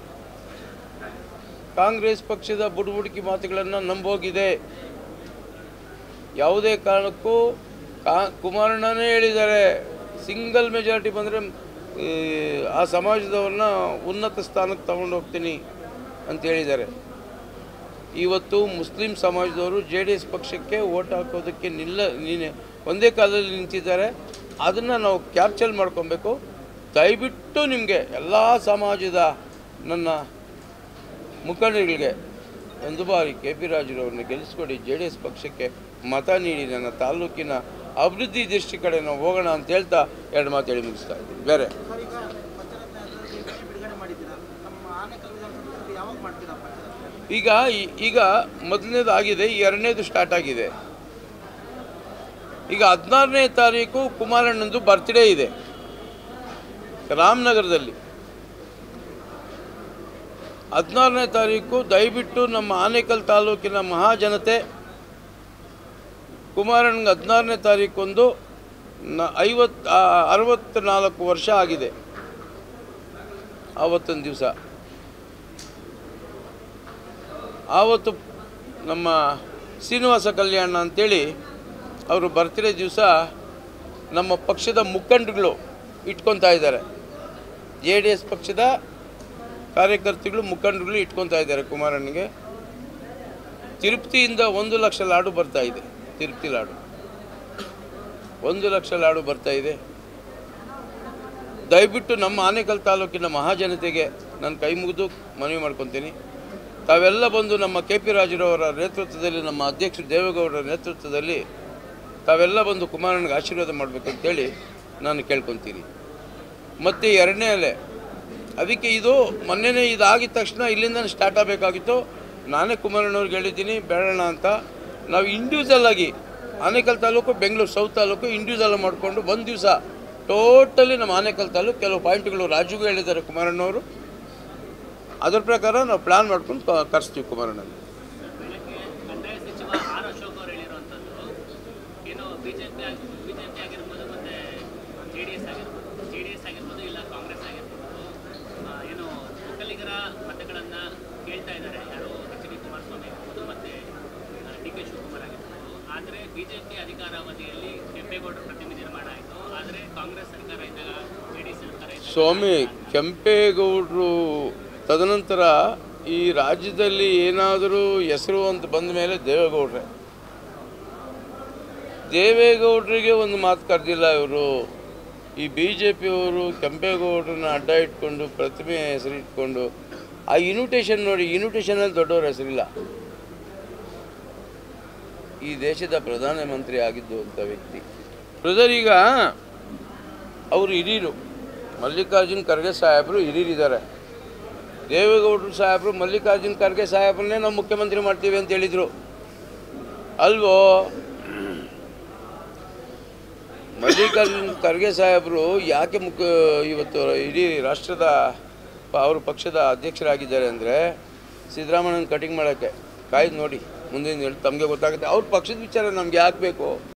ಕಾಂಗ್ರೆಸ್ ಪಕ್ಷದ ಬುಡುಬುಡುಕಿ ಮಾತುಗಳನ್ನು ನಂಬೋಗಿದೆ ಯಾವುದೇ ಕಾರಣಕ್ಕೂ ಕಾ ಕುಮಾರಣ್ಣನೇ ಹೇಳಿದ್ದಾರೆ ಸಿಂಗಲ್ ಮೆಜಾರಿಟಿ ಬಂದರೆ ಆ ಸಮಾಜದವ್ರನ್ನ ಉನ್ನತ ಸ್ಥಾನಕ್ಕೆ ತಗೊಂಡು ಹೋಗ್ತೀನಿ ಅಂತ ಹೇಳಿದ್ದಾರೆ ಇವತ್ತು ಮುಸ್ಲಿಂ ಸಮಾಜದವರು ಜೆ ಡಿ ಎಸ್ ಪಕ್ಷಕ್ಕೆ ಓಟ್ ಹಾಕೋದಕ್ಕೆ ನಿಲ್ಲ ನೀನೆ ಒಂದೇ ಕಾಲದಲ್ಲಿ ನಿಂತಿದ್ದಾರೆ ಅದನ್ನು ನಾವು ಕ್ಯಾಪ್ಚರ್ ಮಾಡ್ಕೊಬೇಕು ದಯವಿಟ್ಟು ನಿಮಗೆ ಎಲ್ಲ ಸಮಾಜದ ನನ್ನ ಮುಖಂಡರುಗಳಿಗೆ ಒಂದು ಬಾರಿ ಕೆ ಪಿ ರಾಜುರವ್ರನ್ನ ಗೆಲ್ಲಿಸ್ಕೊಡಿ ಜೆ ಡಿ ಎಸ್ ಪಕ್ಷಕ್ಕೆ ಮತ ನೀಡಿ ನನ್ನ ತಾಲೂಕಿನ ಅಭಿವೃದ್ಧಿ ದೃಷ್ಟಿ ಕಡೆ ನಾವು ಹೋಗೋಣ ಅಂತ ಹೇಳ್ತಾ ಎರಡು ಮಾತು ಹೇಳಿ ಮುಗಿಸ್ತಾ ಇದ್ದೀನಿ ಬೇರೆ ಸರ್ ಈಗ ಪಂಚರತ್ನ ಯಾತ್ರೆಗೆ ಬಿಡುಗಡೆ ಮಾಡಿದ್ದೀರಾ ನಮ್ಮ ಆನೆಕಲ್ ವಿಧಾನಸಭೆಯಲ್ಲಿ ಯಾವಾಗ ಮಾಡ್ತೀರಾ ಪಂಚರತ್ನ ಈಗ ಈ- ಈಗ ಮೊದಲನೇದು ಆಗಿದೆ ಎರಡನೇದು ಸ್ಟಾರ್ಟ್ ಆಗಿದೆ ಈಗ ಹದಿನಾರನೇ ತಾರೀಕು ಕುಮಾರಣ್ಣಂದು ಬರ್ತ್ಡೇ ಇದೆ ರಾಮನಗರದಲ್ಲಿ ಹದಿನಾರನೇ ತಾರೀಕು ದಯವಿಟ್ಟು ನಮ್ಮ ಆನೇಕಲ್ ತಾಲೂಕಿನ ಮಹಾಜನತೆ ಕುಮಾರಣ್ಣಗೆ ಹದಿನಾರನೇ ತಾರೀಕೊಂದು ನ ಐವತ್ತು ಅರವತ್ತ್ನಾಲ್ಕು ವರ್ಷ ಆಗಿದೆ ಆವತ್ತೊಂದು ದಿವಸ ಆವತ್ತು ನಮ್ಮ ಶ್ರೀನಿವಾಸ ಕಲ್ಯಾಣ ಅಂತೇಳಿ ಅವರು ಬರ್ತ್ಡೇ ದಿವಸ ನಮ್ಮ ಪಕ್ಷದ ಮುಖಂಡರುಗಳು ಇಟ್ಕೊತಾ ಇದ್ದಾರೆ ಜೆ ಡಿ ಎಸ್ ಪಕ್ಷದ ಕಾರ್ಯಕರ್ತರುಗಳು ಮುಖಂಡರುಗಳು ಇಟ್ಕೊತಾ ಇದ್ದಾರೆ ಕುಮಾರಣ್ಣಗೆ ತಿರುಪತಿಯಿಂದ ಒಂದು ಲಕ್ಷ ಲಾಡು ಬರ್ತಾ ಇದೆ ತಿರುಪತಿ ಲಾಡು ಒಂದು ಲಕ್ಷ ಲಾಡು ಬರ್ತಾ ಇದೆ ದಯವಿಟ್ಟು ನಮ್ಮ ಆನೇಕಲ್ ತಾಲೂಕಿನ ಮಹಾಜನತೆಗೆ ನಾನು ಕೈ ಮುಗಿದು ಮನವಿ ಮಾಡ್ಕೊತೀನಿ ತಾವೆಲ್ಲ ಬಂದು ನಮ್ಮ ಕೆ ಪಿ ರಾಜರವರ ನೇತೃತ್ವದಲ್ಲಿ ನಮ್ಮ ಅಧ್ಯಕ್ಷರು ದೇವೇಗೌಡರ ನೇತೃತ್ವದಲ್ಲಿ ತಾವೆಲ್ಲ ಬಂದು ಕುಮಾರಣ್ಣಗೆ ಆಶೀರ್ವಾದ ಮಾಡಬೇಕು ಅಂತೇಳಿ ನಾನು ಕೇಳ್ಕೊತೀನಿ ಮತ್ತು ಎರಡನೇ ಅಲೆ ಅದಕ್ಕೆ ಇದು ಮೊನ್ನೆನೇ ಇದಾಗಿದ ತಕ್ಷಣ ಇಲ್ಲಿಂದ ಸ್ಟಾರ್ಟ್ ಆಗಬೇಕಾಗಿತ್ತು ನಾನೇ ಕುಮಾರಣ್ಣವ್ರಿಗೆ ಹೇಳಿದ್ದೀನಿ ಬೇಡಣ ಅಂತ ನಾವು ಇಂಡಿವಿಜುವಲ್ ಆಗಿ ಆನೇಕಲ್ ತಾಲೂಕು ಬೆಂಗಳೂರು ಸೌತ್ ತಾಲೂಕು ಇಂಡಿವಿಜುವಲ್ ಮಾಡಿಕೊಂಡು ಒಂದು ದಿವಸ ಟೋಟಲಿ ನಮ್ಮ ಆನೇಕಲ್ ತಾಲೂಕು ಕೆಲವು ಪಾಯಿಂಟ್ಗಳು ರಾಜುಗೂ ಹೇಳಿದ್ದಾರೆ ಕುಮಾರಣ್ಣವರು ಅದ್ರ ಪ್ರಕಾರ ನಾವು ಪ್ಲ್ಯಾನ್ ಮಾಡ್ಕೊಂಡು ಕ- ಕರೆಸ್ತೀವಿ ಕುಮಾರಣ್ಣನ ಕಂದಾಯ ಸಚಿವ ಆರ್ ಅಶೋಕ್ ಅವರು ಹೇಳಿರುವಂಥದ್ದು ಏನು ಬಿಜೆಪಿ ಬಿಜೆಪಿ ಆಗಿರ್ಬೋದು ಮತ್ತೆ ಜೆ ಡಿ ಎಸ್ ಆಗಿರ್ಬೋದು ಜೆ ಡಿ ಎಸ್ ಆಗಿರ್ಬೋದು ಇಲ್ಲ ಕಾಂಗ್ರೆಸ್ ಆಗಿರ್ಬೋದು ಆ, ಏನು ಒಕ್ಕಲಿಗರ ಮತಗಳನ್ನು ಕೇಳ್ತಾ ಇದ್ದಾರೆ ಯಾರು ಎಚ್ ಡಿ ಕುಮಾರಸ್ವಾಮಿ ಆಗಿರ್ಬೋದು ಮತ್ತೆ ಡಿ ಕೆ ಶಿವಕುಮಾರ್ ಆಗಿರ್ಬೋದು ಆದರೆ ಬಿಜೆಪಿ ಅಧಿಕಾರಾವಧಿಯಲ್ಲಿ ಕೆಂಪೇಗೌಡರು ಪ್ರತಿಮೆ ನಿರ್ಮಾಣ ಆಯಿತು ಆದರೆ ಕಾಂಗ್ರೆಸ್ ಸರ್ಕಾರ ಇದ್ದಾಗ ಜೆ ಡಿ ಎಸ್ ಸರ್ಕಾರ ಇದ್ದಾಗ ಸ್ವಾಮಿ ಕೆಂಪೇಗೌಡರು ತದನಂತರ ಈ ರಾಜ್ಯದಲ್ಲಿ ಏನಾದರೂ ಹೆಸರು ಅಂತ ಬಂದ ಮೇಲೆ ದೇವೇಗೌಡ್ರೆ ದೇವೇಗೌಡರಿಗೆ ಒಂದು ಮಾತು ಕರೆದಿಲ್ಲ ಇವರು ಈ ಬಿ ಜೆ ಪಿಯವರು ಕೆಂಪೇಗೌಡರನ್ನ ಅಡ್ಡ ಇಟ್ಕೊಂಡು ಪ್ರತಿಮೆ ಹೆಸರಿಟ್ಕೊಂಡು ಆ ಇನ್ವಿಟೇಷನ್ ನೋಡಿ ಇನ್ವಿಟೇಷನಲ್ಲಿ ದೊಡ್ಡವ್ರ ಹೆಸರಿಲ್ಲ ಈ ದೇಶದ ಪ್ರಧಾನಮಂತ್ರಿ ಆಗಿದ್ದು ಅಂತ ವ್ಯಕ್ತಿ ಬ್ರದರ್ ಈಗ ಅವರು ಹಿರಿಯರು ಮಲ್ಲಿಕಾರ್ಜುನ್ ಖರ್ಗೆ ಸಾಹೇಬರು ಹಿರಿಯರಿದ್ದಾರೆ ದೇವೇಗೌಡರು ಸಾಹೇಬರು ಮಲ್ಲಿಕಾರ್ಜುನ್ ಖರ್ಗೆ ಸಾಹೇಬ್ರನ್ನೇ ನಾವು ಮುಖ್ಯಮಂತ್ರಿ ಮಾಡ್ತೀವಿ ಅಂತ ಹೇಳಿದರು ಅಲ್ವೋ ಮಲ್ಲಿಕಾರ್ಜುನ್ ಖರ್ಗೆ ಸಾಹೇಬರು ಯಾಕೆ ಮುಖ್ಯ ಇವತ್ತು ಇಡೀ ರಾಷ್ಟ್ರದ ಪ- ಅವರು ಪಕ್ಷದ ಅಧ್ಯಕ್ಷರಾಗಿದ್ದಾರೆ ಅಂದರೆ ಸಿದ್ದರಾಮಯ್ಯನ ಕಟಿಂಗ್ ಮಾಡೋಕ್ಕೆ ಕಾಯ್ದು ನೋಡಿ ಮುಂದಿನ ದಿನ ತಮಗೆ ಗೊತ್ತಾಗುತ್ತೆ ಅವ್ರ ಪಕ್ಷದ ವಿಚಾರ ನಮ್ಗೆ ಯಾಕೆ ಬೇಕು